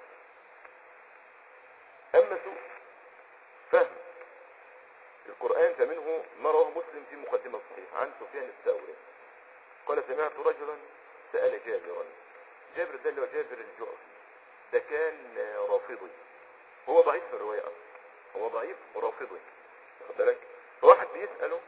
أما سوء فهم القرآن فمنه ما رواه مسلم في مقدمة الصحيح عن سفيان الثوري قال سمعت رجلا سأل جابرا جابر ده اللي هو جابر الجعفي ده كان آه، رافضي هو ضعيف في الرواية أصلا هو ضعيف ورافضي واخد بالك فواحد بيسأله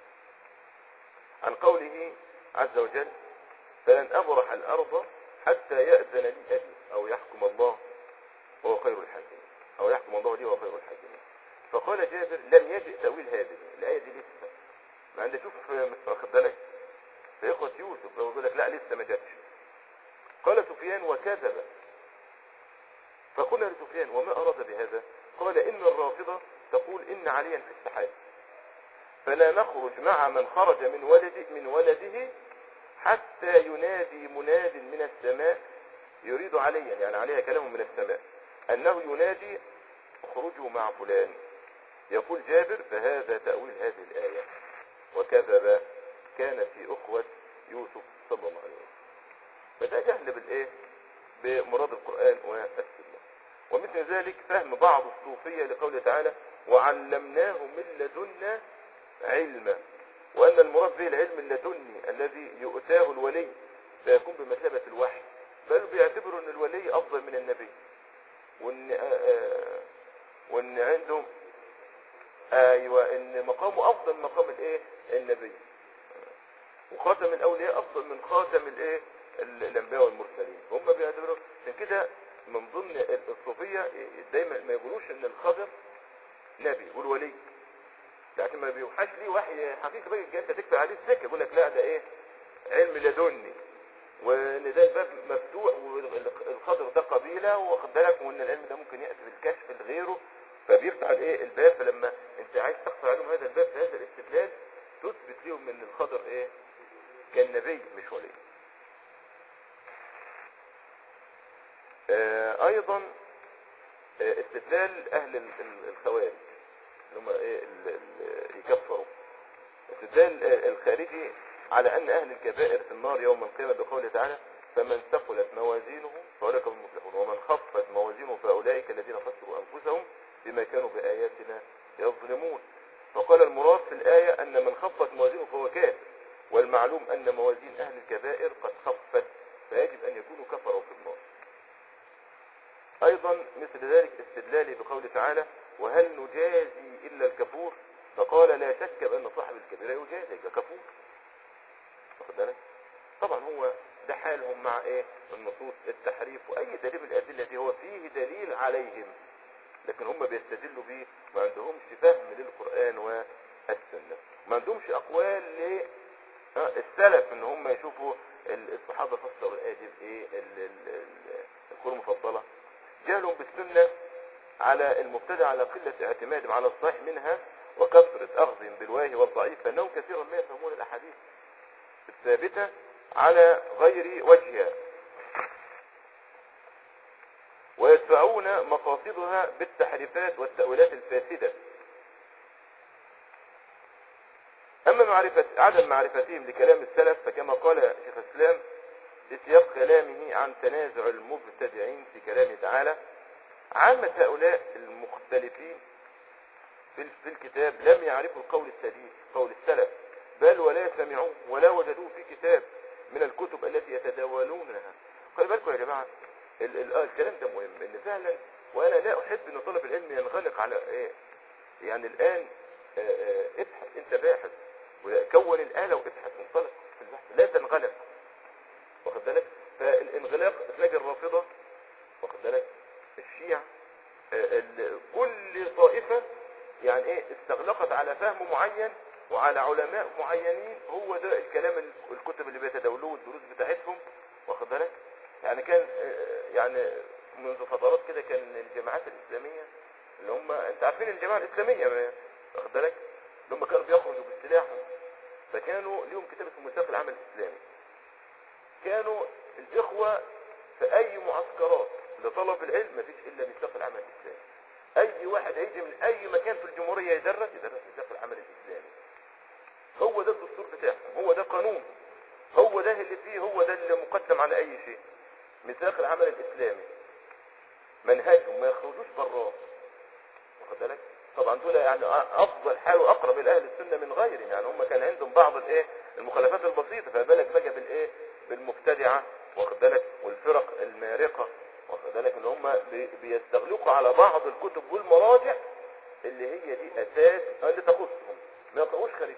عن قوله عز وجل فلن أبرح الأرض حتى يأذن لي أبي أو يحكم الله وهو خير الحاكمين أو يحكم الله لي وهو خير الحاكمين فقال جابر لم يجئ تأويل هذه الآية دي لسه ما عندي شوف واخد بالك في إخوة يوسف يقول لك لا لسه ما جاتش قال سفيان وكذب فقلنا لسفيان وما أراد بهذا قال إن الرافضة تقول إن عليا في السحاب فلا نخرج مع من خرج من ولد من ولده حتى ينادي مناد من السماء يريد عليا يعني عليها كلام من السماء أنه ينادي اخرجوا مع فلان يقول جابر فهذا تأويل هذه الآية وكذب كان في أخوة يوسف صلى الله عليه وسلم فده جهل بالإيه بمراد القرآن والسنة ومثل ذلك فهم بعض الصوفية لقوله تعالى وعلمناه من لدنا علما وأن المراد به العلم اللدني الذي يؤتاه الولي فيكون بمثابة الوحي بل بيعتبروا ان الولي افضل من النبي وان آه، آه، وان عندهم ايوه ان مقامه افضل من مقام الايه النبي وخاتم الاولياء افضل من خاتم الايه ال- الانبياء والمرسلين هم بيعتبروا عشان كده من ضمن الصوفيه دايما ما يقولوش ان الخضر نبي يقول ولي لكن ما بيوحاش ليه وحي حقيقي بقى انت تكفي عليه السكه يقول لك لا ده ايه علم لدني وان ده الباب مفتوح والخضر ده قبيله واخد بالك وان العلم ده ممكن ياتي بالكشف لغيره فبيفتح الايه الباب فلما انت عايز تقطع عليهم هذا الباب في هذا الاستدلال تثبت لهم ان الخضر ايه كان نبي مش ولي آه ايضا آه استدلال اهل ال- ال- الخوارج اللي هم ايه ال- ال- يكفروا استدلال آه، الخارجي على ان اهل الكبائر في النار يوم القيامه بقوله تعالى فمن ثقلت موازينه فاولئك هم المفلحون ومن خفت موازينه فاولئك الذين خسروا انفسهم بما كانوا باياتنا يظلمون فقال المراد في الايه ان من خفت موازينه فهو كافر والمعلوم ان موازين اهل الكبائر قد خفت فيجب ان يكونوا كفروا في النار ايضا مثل ذلك استدلالي بقوله تعالى وهل نجازي الا الكفور فقال لا شك بان صاحب الكبيره يجازي ككفور واخد بالك طبعا هو ده حالهم مع ايه النصوص التحريف واي دليل من الادله دي هو فيه دليل عليهم لكن هم بيستدلوا بيه ما عندهمش فهم للقران والسنه ما عندهمش اقوال ل آه، السلف ان هم يشوفوا ال- الصحابه فسروا الايه دي بايه ال- ال- ال- القرون المفضله جهلهم بالسنه على المبتدع على قله اعتمادهم على الصحيح منها وكثره اخذهم بالواهي والضعيف فانهم كثيرا ما يفهمون الاحاديث الثابته على غير وجهها ويدفعون مقاصدها بالتحريفات والتأويلات الفاسدة أما معرفة عدم معرفتهم لكلام السلف فكما قال شيخ الإسلام في سياق كلامه عن تنازع المبتدعين في كلامه تعالى عامة هؤلاء المختلفين في في الكتاب لم يعرفوا القول السديد قول السلف بل ولا سمعوه ولا وجدوه في كتاب من الكتب التي يتداولونها خلي بالكم يا جماعة ال- ال- آه الكلام ده مهم ان فعلا وانا لا احب ان طالب العلم ينغلق على ايه يعني الان آه، آه، ابحث انت باحث وكون الآلة وابحث انطلق في البحث لا تنغلق واخد بالك فالانغلاق تلاقي الرافضة واخد بالك الشيع آه، ال- كل طائفة يعني ايه استغلقت على فهم معين وعلى علماء معينين هو ده الكلام ال- الكتب اللي بيتداولوه والدروس بتاعتهم واخد بالك يعني كان آه، يعني منذ فترات كده كان الجماعات الإسلامية اللي هم انت عارفين الجماعة الإسلامية ما- واخد بالك اللي هم كانوا بيخرجوا بالسلاح فكانوا ليهم كتاب اسمه ميثاق العمل الإسلامي كانوا الإخوة في أي معسكرات لطلب العلم مفيش إلا ميثاق العمل الإسلامي أي واحد هيجي من أي مكان في الجمهورية يدرس يدرس ميثاق العمل الإسلامي هو ده الدستور بتاعهم هو ده قانون هو ده اللي فيه هو ده اللي مقدم على أي شيء ميثاق العمل الإسلامي منهجهم ما يخرجوش براه واخد بالك طبعا دول يعني افضل حال واقرب الى اهل السنه من غيرهم يعني هم كان عندهم بعض الايه المخالفات البسيطه فما بالك بقى بالايه بالمبتدعه واخد بالك والفرق المارقه واخد بالك ان هم بي- بيستغلقوا على بعض الكتب والمراجع اللي هي دي اساس اللي تخصهم ما يقرؤوش خارجها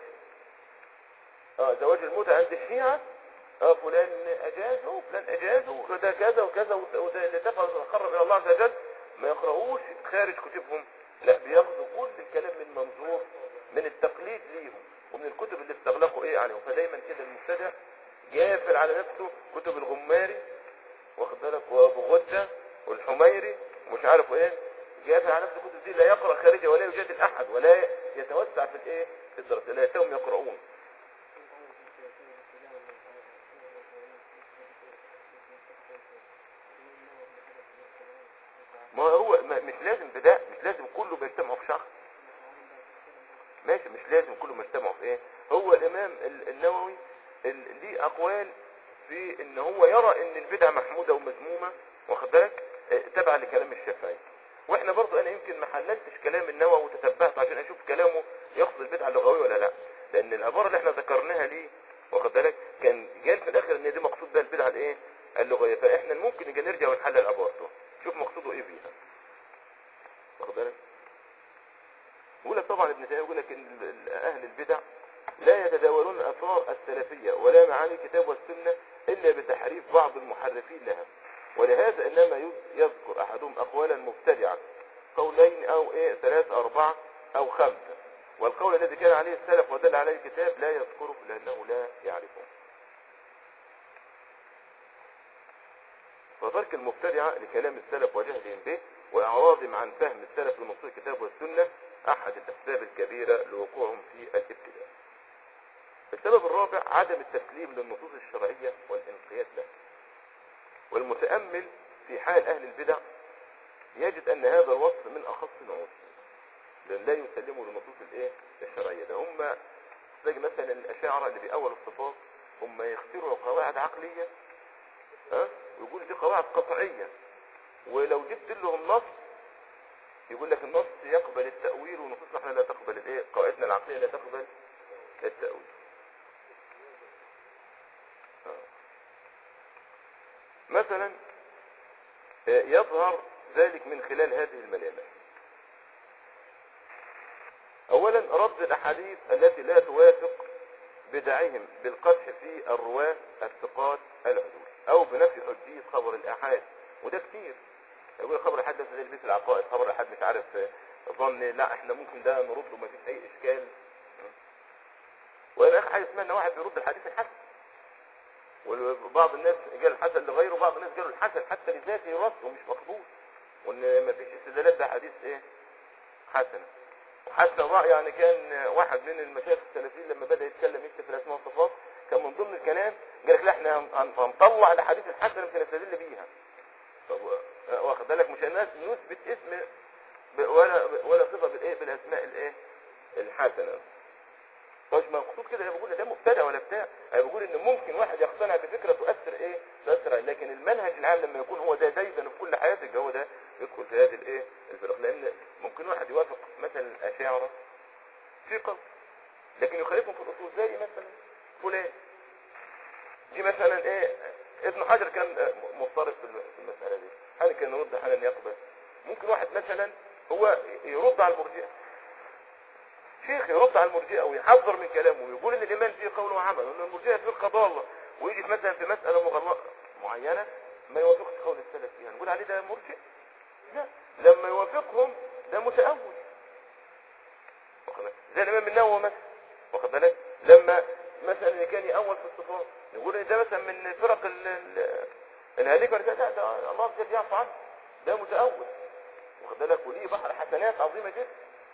اه زواج المتعه عند الشيعه اه فلان اجازه وفلان اجازه وده كذا وكذا وده- وده اللي تفعل تقرب الى الله عز وجل ما يقرؤوش خارج كتبهم لا بياخدوا كل الكلام من منظور من التقليد ليهم ومن الكتب اللي استغلقوا ايه عليهم فدايما كده المبتدع جافل على نفسه كتب الغماري واخد بالك وابو غده والحميري ومش عارف ايه جافل على نفسه الكتب دي لا يقرا خارجها ولا يجادل احد ولا يتوسع في الايه في الدراسه لا يتهم يقرؤون ما هو ما مش لازم بده مش لازم كله بيجتمعوا في شخص ماشي مش لازم كله بيجتمعوا في ايه هو الامام ال- النووي ال- ليه اقوال في ان هو يرى ان البدعه محموده ومذمومه واخد بالك آه، تبع لكلام الشافعي واحنا برضو انا يمكن ما حللتش كلام النووي وتتبعت عشان اشوف كلامه يقصد البدعه اللغويه ولا لا لان العباره اللي احنا ذكرناها ليه واخد بالك كان جاي في الاخر ان دي مقصود بها البدعه الايه اللغويه فاحنا طبعا ابن تيميه يقول لك ان ال- ال- اهل البدع لا يتداولون اثار السلفيه ولا معاني الكتاب والسنه الا بتحريف بعض المحرفين لها ولهذا انما يذ- يذكر احدهم اقوالا مبتدعه قولين او ايه ثلاثه اربعه او خمسه والقول الذي كان عليه السلف ودل عليه الكتاب لا يذكره لانه لا يعرفه فترك المبتدعة لكلام السلف وجهلهم به وإعراضهم عن فهم السلف لنصوص الكتاب والسنة أحد الأسباب الكبيرة لوقوعهم في الابتداع. السبب الرابع عدم التسليم للنصوص الشرعية والانقياد لها. والمتأمل في حال أهل البدع يجد أن هذا الوصف من أخص نعوته. لأن لا يسلموا للنصوص الإيه؟ الشرعية ده هم تلاقي مثلا الأشاعرة اللي بأول الصفات هم يخترعوا قواعد عقلية ها ويقول دي قواعد قطعية ولو جبت لهم نص يقول لك النص يقبل التأويل ونصوصنا احنا لا تقبل الايه قواعدنا العقلية لا تقبل التأويل آه. مثلا آه، يظهر ذلك من خلال هذه الملامح اولا رد الاحاديث التي لا توافق بدعهم بالقدح في الرواة الثقات العدول او بنفي حجية خبر الاحاد وده كتير يقول خبر الاحاد ده زي البيت العقائد خبر الاحاد مش عارف آه، ظن لا احنا ممكن ده نرده ما فيش اي اشكال وانا اخر حاجه اسمها ان واحد بيرد الحديث الحسن وبعض الناس قال الحسن لغيره وبعض الناس قالوا الحسن حتى لذاته يرد ومش مقبول وان ما فيش استدلالات ده حديث ايه حسنه وحتى الرأي يعني كان واحد من المشايخ السلفيين لما بدأ يتكلم يكتب في الأسماء والصفات كان من ضمن الكلام قال لك لا احنا هن- هنطلع الأحاديث الحسنة مش هنستدل بيها طب آه، واخد بالك مش الناس نثبت اسم ب- ولا ولا صفة بالايه بالأسماء الايه الحسنة مش مقصود كده انا بقول ده مبتدع ولا بتاع انا بقول ان ممكن واحد يقتنع بفكره تؤثر ايه تؤثر عليه لكن المنهج العام لما يكون هو ده دايما في كل حياتك هو ده يدخل في هذه الايه الفرق لان ممكن واحد يوافق مثلا الاشاعره في قول لكن يخالفهم في الاصول زي مثلا فلان دي مثلا ايه ابن حجر كان آه، مضطرب في الم- في المساله دي هل كان يرد هل يقبل ممكن واحد مثلا هو يرد على المرجئه شيخ يرد على المرجئه ويحذر من كلامه ويقول ان الايمان فيه قول وعمل وان المرجئه فيه ضاله ويجي في مثلا في مساله مغلقه معينه ما يوافقش قول السلف فيها نقول عليه ده مرجئ لا لما يوافقهم ده متأول واخد بالك؟ زي الامام النووي مثلا واخد بالك لما مثلا اللي كان يأول في الصفات نقول ان ده مثلا من فرق ال- ال- الهالكه ده ده, ده الله جل يعفو عنه ده متأول واخد بالك وليه بحر حسنات عظيمه جدا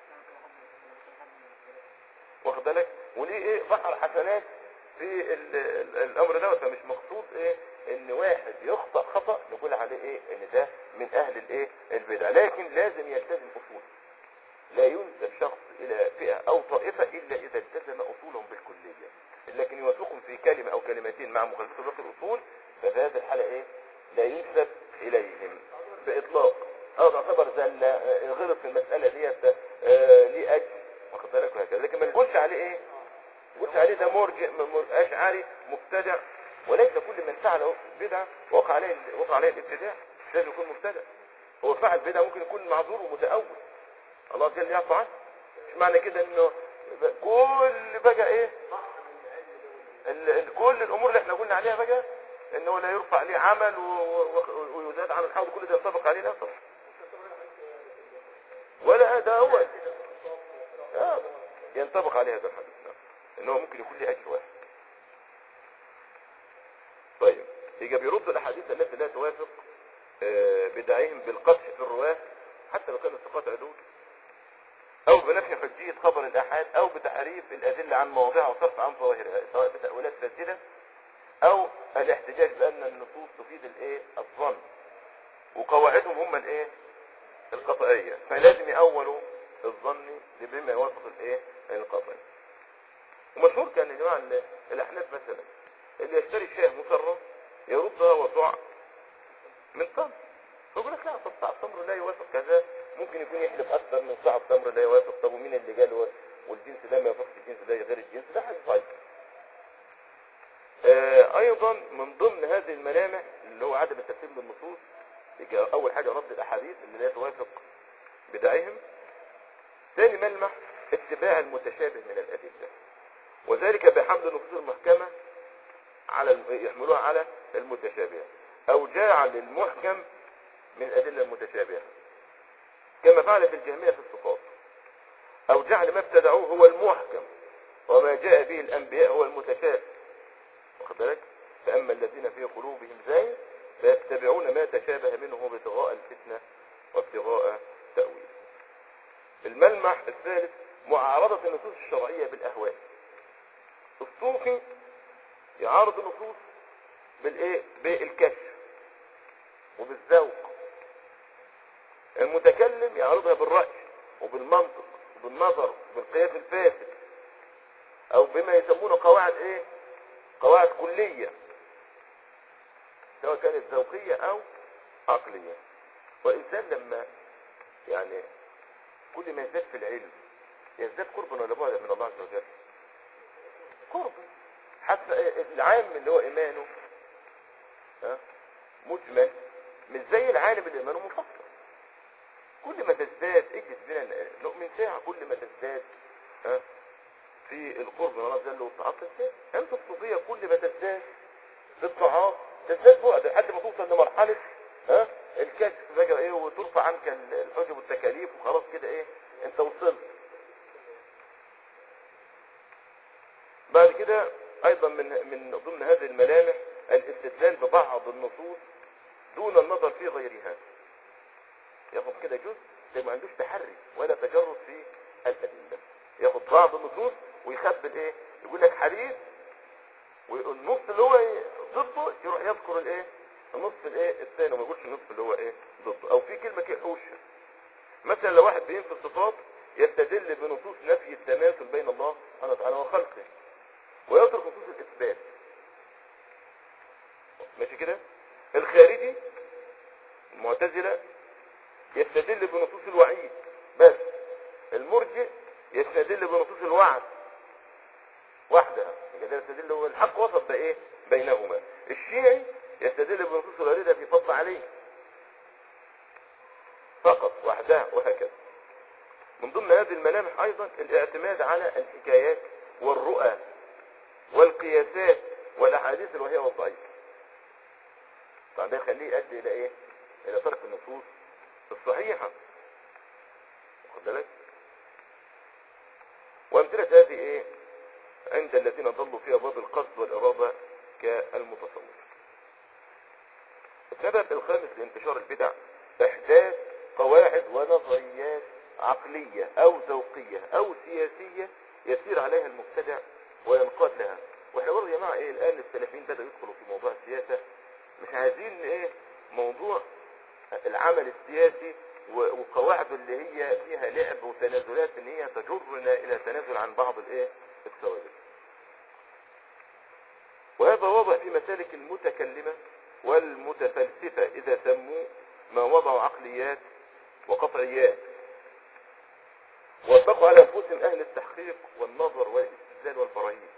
واخد بالك وليه ايه بحر حسنات في ال- ال- الامر دوت فمش مقصود ايه ان واحد يخطأ خطأ نقول عليه ايه ان ده من اهل الايه البدع لكن لازم يلتزم اصول لا ينسب شخص الى فئة او طائفة الا اذا التزم اصولهم بالكلية لكن يوافقهم في كلمة او كلمتين مع مخالفة باقي الاصول ففي هذه الحالة ايه لا ينسب اليهم باطلاق او تعتبر زلة آه، غلط في المسألة ديت آه، ليه اجل واخد بالك وهكذا لكن ما نقولش عليه ايه قلت عليه ده مرجئ م- م- اشعري مبتدع وليس كل من فعل بدعه وقع عليه وقع عليه الابتداع مش لازم يكون مبتدع هو فعل بدعه ممكن يكون معذور ومتأول الله جل يعفو عنه مش معنى كده انه ب- كل بقى ايه ال- ال- كل الامور اللي احنا قلنا عليها بقى انه لا يرفع عليه عمل و- و- ويزاد عن الحوض كل ده ينطبق عليه لا طبعا ولا هذا هو آه، ينطبق عليه هذا الحديث نعم. ان هو ممكن يكون له اجر واحد طيب يجي بيرد الاحاديث التي لا توافق آه، بدعهم بالقدح في الرواه حتى لو كانوا ثقات عدول او بنفي حجية خبر الاحاد او بتحريف الادلة عن مواضعها وصرف عن ظواهرها سواء بتأويلات فاسدة او الاحتجاج بان النصوص تفيد الايه الظن وقواعدهم هم الايه القطعية فلازم يأولوا الظن بما يوافق الايه القطعي ومشهور كان يا جماعة ال- الاحناف مثلا اللي يشتري الشاه مسرة يردها وضع من تمر فيقول لك لا طب صاع التمر لا يوافق كذا ممكن يكون يحلف اكثر من صاع التمر لا يوافق طب ومين اللي قال و- والجنس ده ما يوافقش الجنس ده غير الجنس ده حاجه طيب آه ايضا من ضمن هذه الملامح اللي هو عدم التسليم للنصوص يجي اول حاجه رد الاحاديث اللي لا توافق بدعهم ثاني ملمح اتباع المتشابه من الأدلة وذلك بحمل النصوص المحكمة على الم- يحملوها على المتشابهة أو جعل المحكم من الأدلة المتشابهة كما فعل في الجهمية في الصفات أو جعل ما ابتدعوه هو المحكم وما جاء به الأنبياء هو المتشابه واخد بالك فأما الذين في قلوبهم زيغ فيتبعون ما تشابه منه ابتغاء الفتنة وابتغاء تأويل الملمح الثالث معارضة النصوص الشرعية بالأهواء الصوفي يعارض النصوص بالايه بالكشف وبالذوق المتكلم يعارضها بالرأي وبالمنطق وبالنظر وبالقياس الفاسد او بما يسمونه قواعد ايه قواعد كلية سواء كانت ذوقية او عقلية والانسان لما يعني كل ما يزداد في العلم يزداد قربا ولا بعدا من الله عز وجل قرب حتى العام اللي هو ايمانه ها مجمل مش زي العالم اللي ايمانه مفصل كل ما تزداد اجلس بنا نؤمن ساعة كل ما تزداد ها في القرب من الله عز وجل والطاعات تزداد انت الصوفية كل ما تزداد في الطاعات تزداد بعد لحد ما توصل لمرحلة ها الكشف بقى ايه وترفع عنك الحجب والتكاليف وخلاص كده ايه انت وصلت بعد كده ايضا من من ضمن هذه الملامح الاستدلال ببعض النصوص دون النظر في غيرها ياخد كده جزء زي ما عندوش تحري ولا تجرد في الادله ياخد بعض النصوص ويخبي الايه يقول لك حديث والنص اللي هو إيه؟ ضده يروح يذكر الايه النص الايه الثاني وما يقولش النص اللي هو ايه ضده او في كلمه كده حوش مثلا لو واحد بينفي الصفات يستدل بنصوص نفي التماثل بين الله سبحانه وتعالى وخلقه ويترك نصوص الاثبات ماشي كده الخارجي المعتزله يستدل بنصوص الوعيد بس المرجئ يستدل بنصوص الوعد وحدها يبقى ده يستدل هو الحق وسط ده ايه بينهما الشيعي يستدل بنصوص الواردة في فضل عليه فقط وحدها وهكذا من ضمن هذه الملامح ايضا الاعتماد على الحكايات والرؤى والقياسات والاحاديث الوهيه والضعيفه طبعا ده يخليه يؤدي الى ايه الى ترك النصوص الصحيحه واخد بالك وامثله هذه ايه عند الذين ضلوا في ابواب القصد والاراده كالمتصوف السبب الخامس لانتشار البدع احداث قواعد ونظريات عقليه او ذوقيه او سياسيه يسير عليها المبتدع وينقاد لها واحنا برضه يا جماعه ايه الان السلفيين بداوا يدخلوا في موضوع السياسه مش عايزين ايه موضوع العمل السياسي و- وقواعد اللي هي فيها لعب وتنازلات ان هي تجرنا الى تنازل عن بعض الايه الثوابت وهذا واضح في مسالك المتكلمة والمتفلسفة إذا سموا ما وضعوا عقليات وقطعيات وطبقوا على أنفسهم أهل التحقيق والنظر والاستدلال والبراهين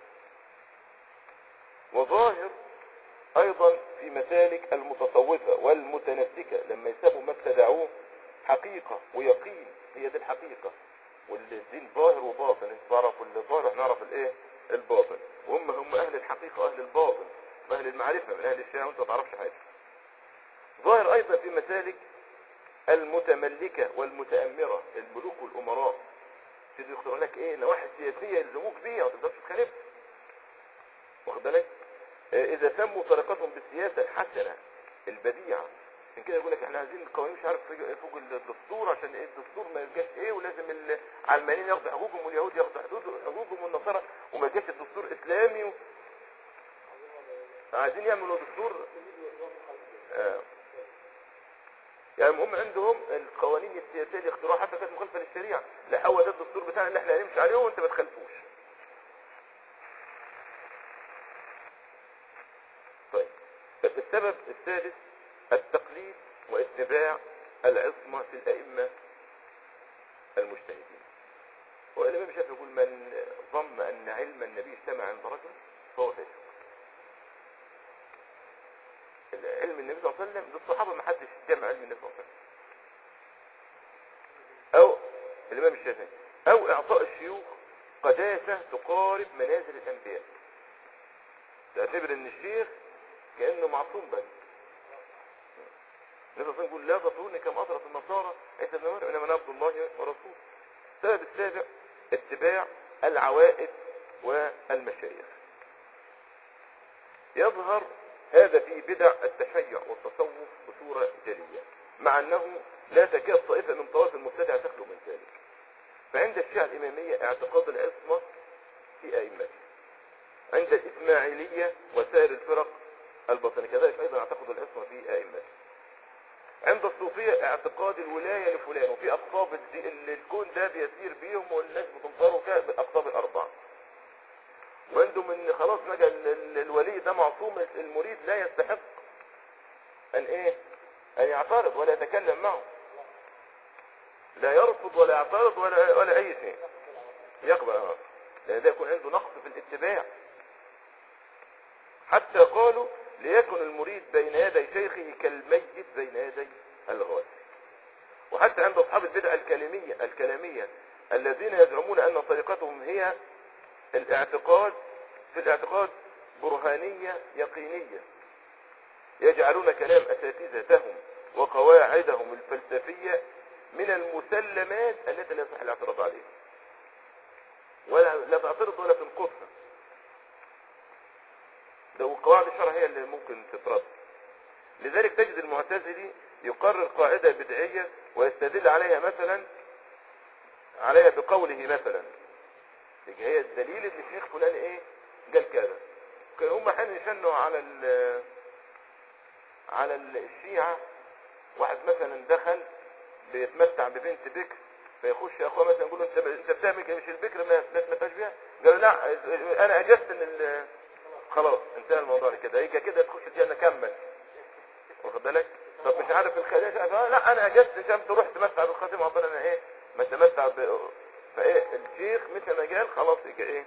وظاهر أيضا في مسالك المتصوفة والمتنسكة لما يسموا ما ابتدعوه حقيقة ويقين هي دي الحقيقة والدين ظاهر وباطن انت تعرف الظاهر احنا نعرف الايه الباطن وهم هم اهل الحقيقة واهل الباطن واهل المعرفة من اهل الشيعة وانت ما تعرفش حاجة ظاهر ايضا في مسالك المتملكة والمتأمرة الملوك والامراء تيجي يختاروا لك ايه نواحي سياسية يلزموك بيها وما تقدرش تخالفها واخد بالك آه، اذا سموا طريقتهم بالسياسة الحسنة البديعة عشان كده يقول لك احنا عايزين القوانين مش عارف فوق الدستور عشان ايه الدستور ما يبقاش ايه ولازم العلمانيين ياخدوا حقوقهم واليهود ياخدوا حدود حقوقهم والنصارى وما يبقاش الدستور اسلامي و... عايزين يعملوا دستور آه. يعني هم عندهم القوانين السياسيه اللي اختراعها حتى كانت مخالفه للشريعه لا هو ده الدستور بتاعنا اللي احنا هنمشي عليه وانت ما تخالفوش طيب السبب الثالث التقليد واتباع العصمة في الأئمة المجتهدين والإمام الشافعي يقول من ظن أن علم النبي اجتمع عند رجل فهو فاسق علم النبي صلى الله عليه وسلم للصحابة ما حدش جمع علم النبي صلى الله عليه وسلم أو الإمام الشافعي أو إعطاء الشيوخ قداسة تقارب منازل الأنبياء تعتبر ان الشيخ كأنه معصوم بس النبي صلى الله عليه وسلم يقول لا تطروني كما أطرت النصارى عيسى ابن مريم إنما أنا عبد الله ورسوله السبب السابع اتباع العوائد والمشايخ يظهر هذا في بدع التشيع والتصوف بصورة جلية مع أنه لا تكاد طائفة من طوائف المبتدع تخلو من ذلك فعند الشيعة الإمامية اعتقاد العصمة في أئمته عند الإسماعيلية وسائر الفرق الباطنية كذلك أيضا اعتقد العصمة في أئمته عند الصوفية اعتقاد الولاية لفلان وفي أقطاب الد- اللي الكون ده بيسير بيهم والناس بتنصره كده بالأقطاب الأربعة وعندهم ان خلاص بقى ال- ال- الولي ده معصوم المريد لا يستحق ان ايه ان يعترض ولا يتكلم معه لا يرفض ولا يعترض ولا ولا اي شيء يقبل اه لان ده يكون عنده نقص في الاتباع حتى قالوا ليكن المريد بين يدي شيخه كالميت بين يدي الغاز وحتى عند اصحاب البدع الكلاميه الكلاميه الذين يزعمون ان طريقتهم هي الاعتقاد في الاعتقاد برهانيه يقينيه يجعلون كلام اساتذتهم وقواعدهم الفلسفيه من المسلمات التي لا يصح الاعتراض عليها ولا لا تعترض ولا تنقضها ده وقواعد الشرع هي اللي ممكن تترد لذلك تجد المعتزلي يقرر قاعدة بدعية ويستدل عليها مثلا عليها بقوله مثلا يبقى هي الدليل ان الشيخ فلان ايه قال كذا كان هم حين يشنوا على ال على ال- الشيعة واحد مثلا دخل بيتمتع ببنت بكر فيخش اخوه مثلا يقول له انت انت بتعمل كده مش البكر ما ما تمتعش بيها قال له لا انا اجزت ان ال- خلاص انتهى الموضوع كده هيك كده تخش الجنه كمل واخد بالك طب مش عارف الخليجه آه لا انا اجزت انت قام تروح تمتع بالخاتم عقبال انا ايه ما تمتع ب فايه الشيخ مثل ما قال خلاص يبقى ايه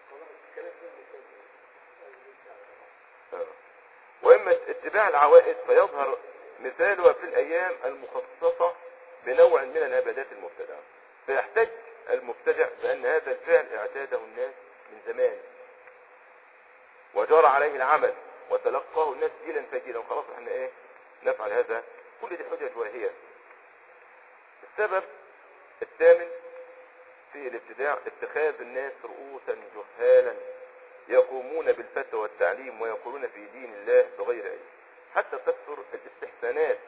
آه. واما اتباع العوائد فيظهر مثالها في الايام المخصصه بنوع من العبادات المبتدعه فيحتج المبتدع بان هذا الفعل اعتاده الناس من زمان وجرى عليه العمل وتلقاه الناس جيلا فجيلا خلاص احنا ايه نفعل هذا كل دي حجج واهية السبب الثامن في الابتداع اتخاذ الناس رؤوسا جهالا يقومون بالفتوى والتعليم ويقولون في دين الله بغير علم حتى تكثر الاستحسانات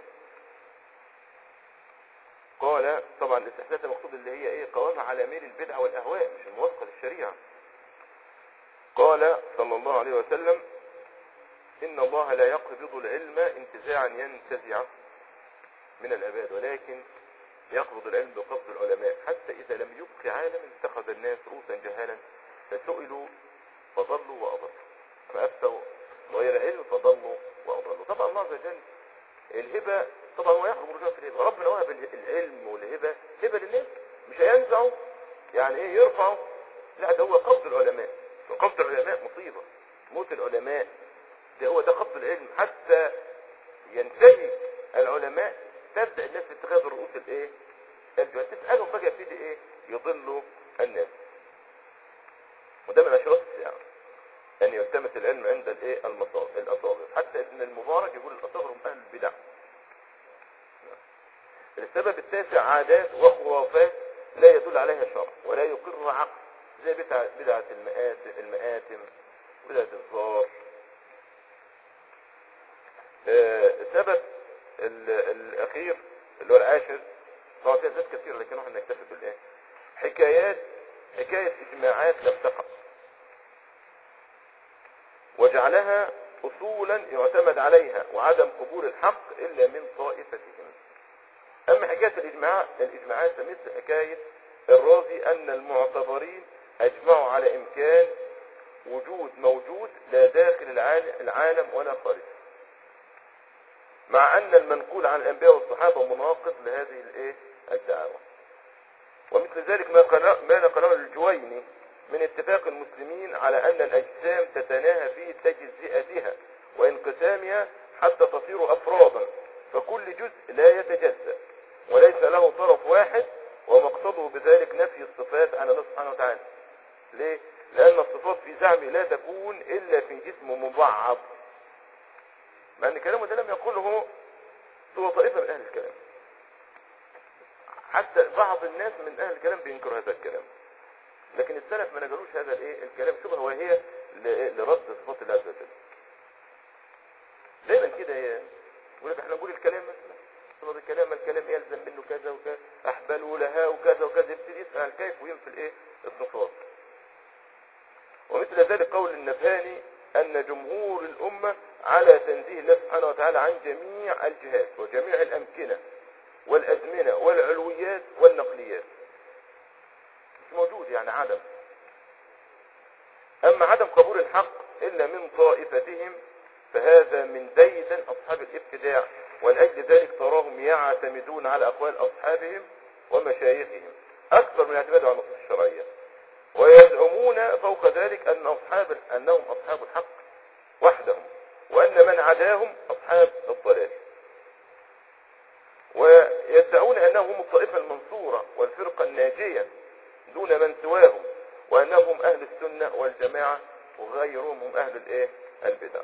قال طبعا الاستحسانات المقصود اللي هي ايه قوامها على ميل البدع والاهواء مش الموافقه للشريعه قال صلى الله عليه وسلم إن الله لا يقبض العلم انتزاعا ينتزعه من العباد ولكن يقبض العلم بقبض العلماء حتى إذا لم يبق عالم اتخذ الناس رؤوسا جهالا فسئلوا فضلوا وأضلوا فأفتوا غير علم فضلوا وأضلوا طبعا الله عز وجل الهبة طبعا هو يحرم الرجوع في الهبة ربنا وهب العلم والهبة هبة للناس مش هينزعوا يعني ايه يرفعوا لا ده هو قبض العلماء وقبض العلماء مصيبة موت العلماء ده هو ده قبض العلم حتى ينتهي العلماء تبدأ الناس في اتخاذ الرؤوس الايه الجهال تسألهم بقى يبتدي ايه يضلوا الناس وده من اشراط الساعة ان يلتمس العلم عند الايه المصادر الاصابر حتى ابن المبارك يقول الاصابر هم اهل البدع السبب التاسع عادات وخرافات لا يدل عليها شرع ولا يقر عقل زي بدعة بدعة المآتم المآتم بدعة الزار آه، السبب ال- الأخير اللي هو العاشر طبعا فيها ذات كثيرة لكن احنا نكتفي بالإيه حكايات حكاية إجماعات لم تقع وجعلها أصولا يعتمد عليها وعدم قبول الحق إلا من طائفتهم أما حكاية الإجماع الإجماعات فمثل حكاية الرازي أن المعتبرين أجمعوا على إمكان وجود موجود لا داخل العالم, العالم ولا خارجه مع أن المنقول عن الأنبياء والصحابة مناقض لهذه الإيه الدعوة ومثل ذلك ما قرأ ما نقله الجويني من اتفاق المسلمين على أن الأجسام تتناهى في تجزئتها وانقسامها حتى تصير أفرادا فكل جزء لا يتجزأ وليس له طرف واحد ومقصده بذلك نفي الصفات عن الله سبحانه وتعالى ليه؟ لأن الصفات في زعمه لا تكون إلا في جسم مبعض مع أن كلامه ده لم يقوله سوى طائفة من أهل الكلام حتى بعض الناس من أهل الكلام بينكروا هذا الكلام لكن السلف ما نقلوش هذا الايه الكلام شبهه وهي ل- لرد صفات الله عز وجل دايما كده هي يقول لك احنا نقول الكلام مثلا صفات الكلام الكلام يلزم منه كذا وكذا احبال ولها وكذا وكذا يبتدي يسال كيف وينفي الايه الصفات ومثل ذلك قول النبهاني ان جمهور الامه على تنزيه الله سبحانه وتعالى عن جميع الجهات وجميع الامكنه والازمنه والعلويات والنقليات مش موجود يعني عدم أما عدم قبول الحق إلا من طائفتهم فهذا من ديدا أصحاب الابتداع ولأجل ذلك تراهم يعتمدون على أقوال أصحابهم ومشايخهم أكثر من اعتماد على النصوص الشرعية ويزعمون فوق ذلك أن أصحاب أنهم أصحاب الحق وحدهم وأن من عداهم أصحاب الضلال ويدعون أنهم هم الطائفة المنصورة والفرقة الناجية دون من سواهم وأنهم هم أهل السنة والجماعة وغيرهم هم أهل الإيه؟ البدع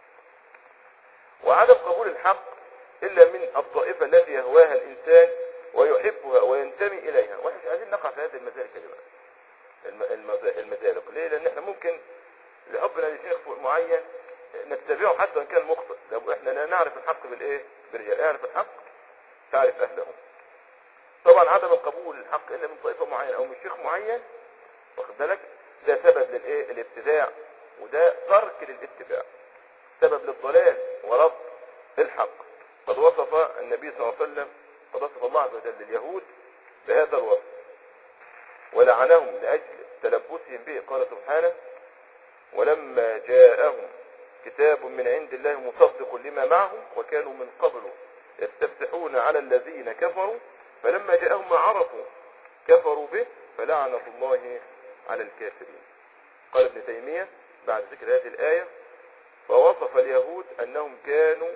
وعدم قبول الحق إلا من الطائفة التي يهواها الإنسان ويحبها وينتمي إليها واحنا مش عايزين نقع في هذه المسائل كده بقى الم- المز- المزالق ليه؟ لأن احنا ممكن لحبنا لشيخ معين نتبعه حتى وإن كان مخطئ لو احنا لا نعرف الحق بالإيه؟ بالرجال اعرف الحق تعرف أهله طبعا عدم القبول الحق الا من طائفه معينه او من شيخ معين واخد بالك ده سبب للايه الابتداع وده ترك للاتباع سبب للضلال ورد الحق قد وصف النبي صلى الله عليه وسلم قد وصف الله عز وجل اليهود بهذا الوصف ولعنهم لاجل تلبسهم به قال سبحانه ولما جاءهم كتاب من عند الله مصدق لما معهم وكانوا من قبل يستفتحون على الذين كفروا فلما جاءهم ما عرفوا كفروا به فلعنة الله على الكافرين قال ابن تيمية بعد ذكر هذه الآية فوصف اليهود أنهم كانوا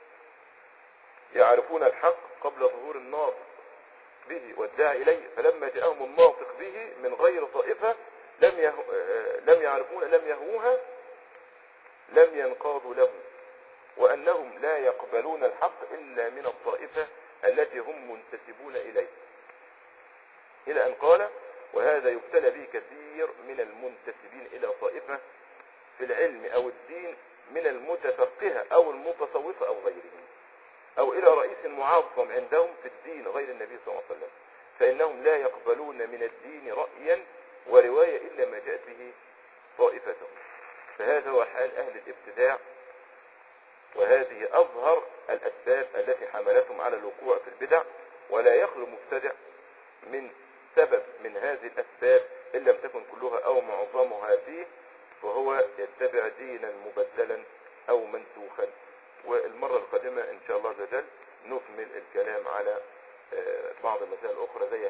يعرفون الحق قبل ظهور الناطق به والداعي إليه فلما جاءهم الناطق به من غير طائفة لم يه... آه، لم يعرفون لم يهوها لم ينقادوا له وأنهم لا يقبلون الحق إلا من الطائفة التي هم منتسبون إليه إلى أن قال وهذا يبتلى به كثير من المنتسبين إلى طائفة في العلم أو الدين من المتفقهة أو المتصوفة أو غيرهم أو إلى رئيس معظم عندهم في الدين غير النبي صلى الله عليه وسلم فإنهم لا يقبلون من الدين رأيا ورواية إلا ما جاءت به طائفتهم فهذا هو حال أهل الابتداع وهذه أظهر الأسباب التي حملتهم على الوقوع في البدع ولا يخلو مبتدع من سبب من هذه الأسباب إن لم تكن كلها أو معظمها فيه فهو يتبع دينا مبدلا أو منسوخا والمرة القادمة إن شاء الله عز وجل نكمل الكلام على آه، بعض المسائل الأخرى زي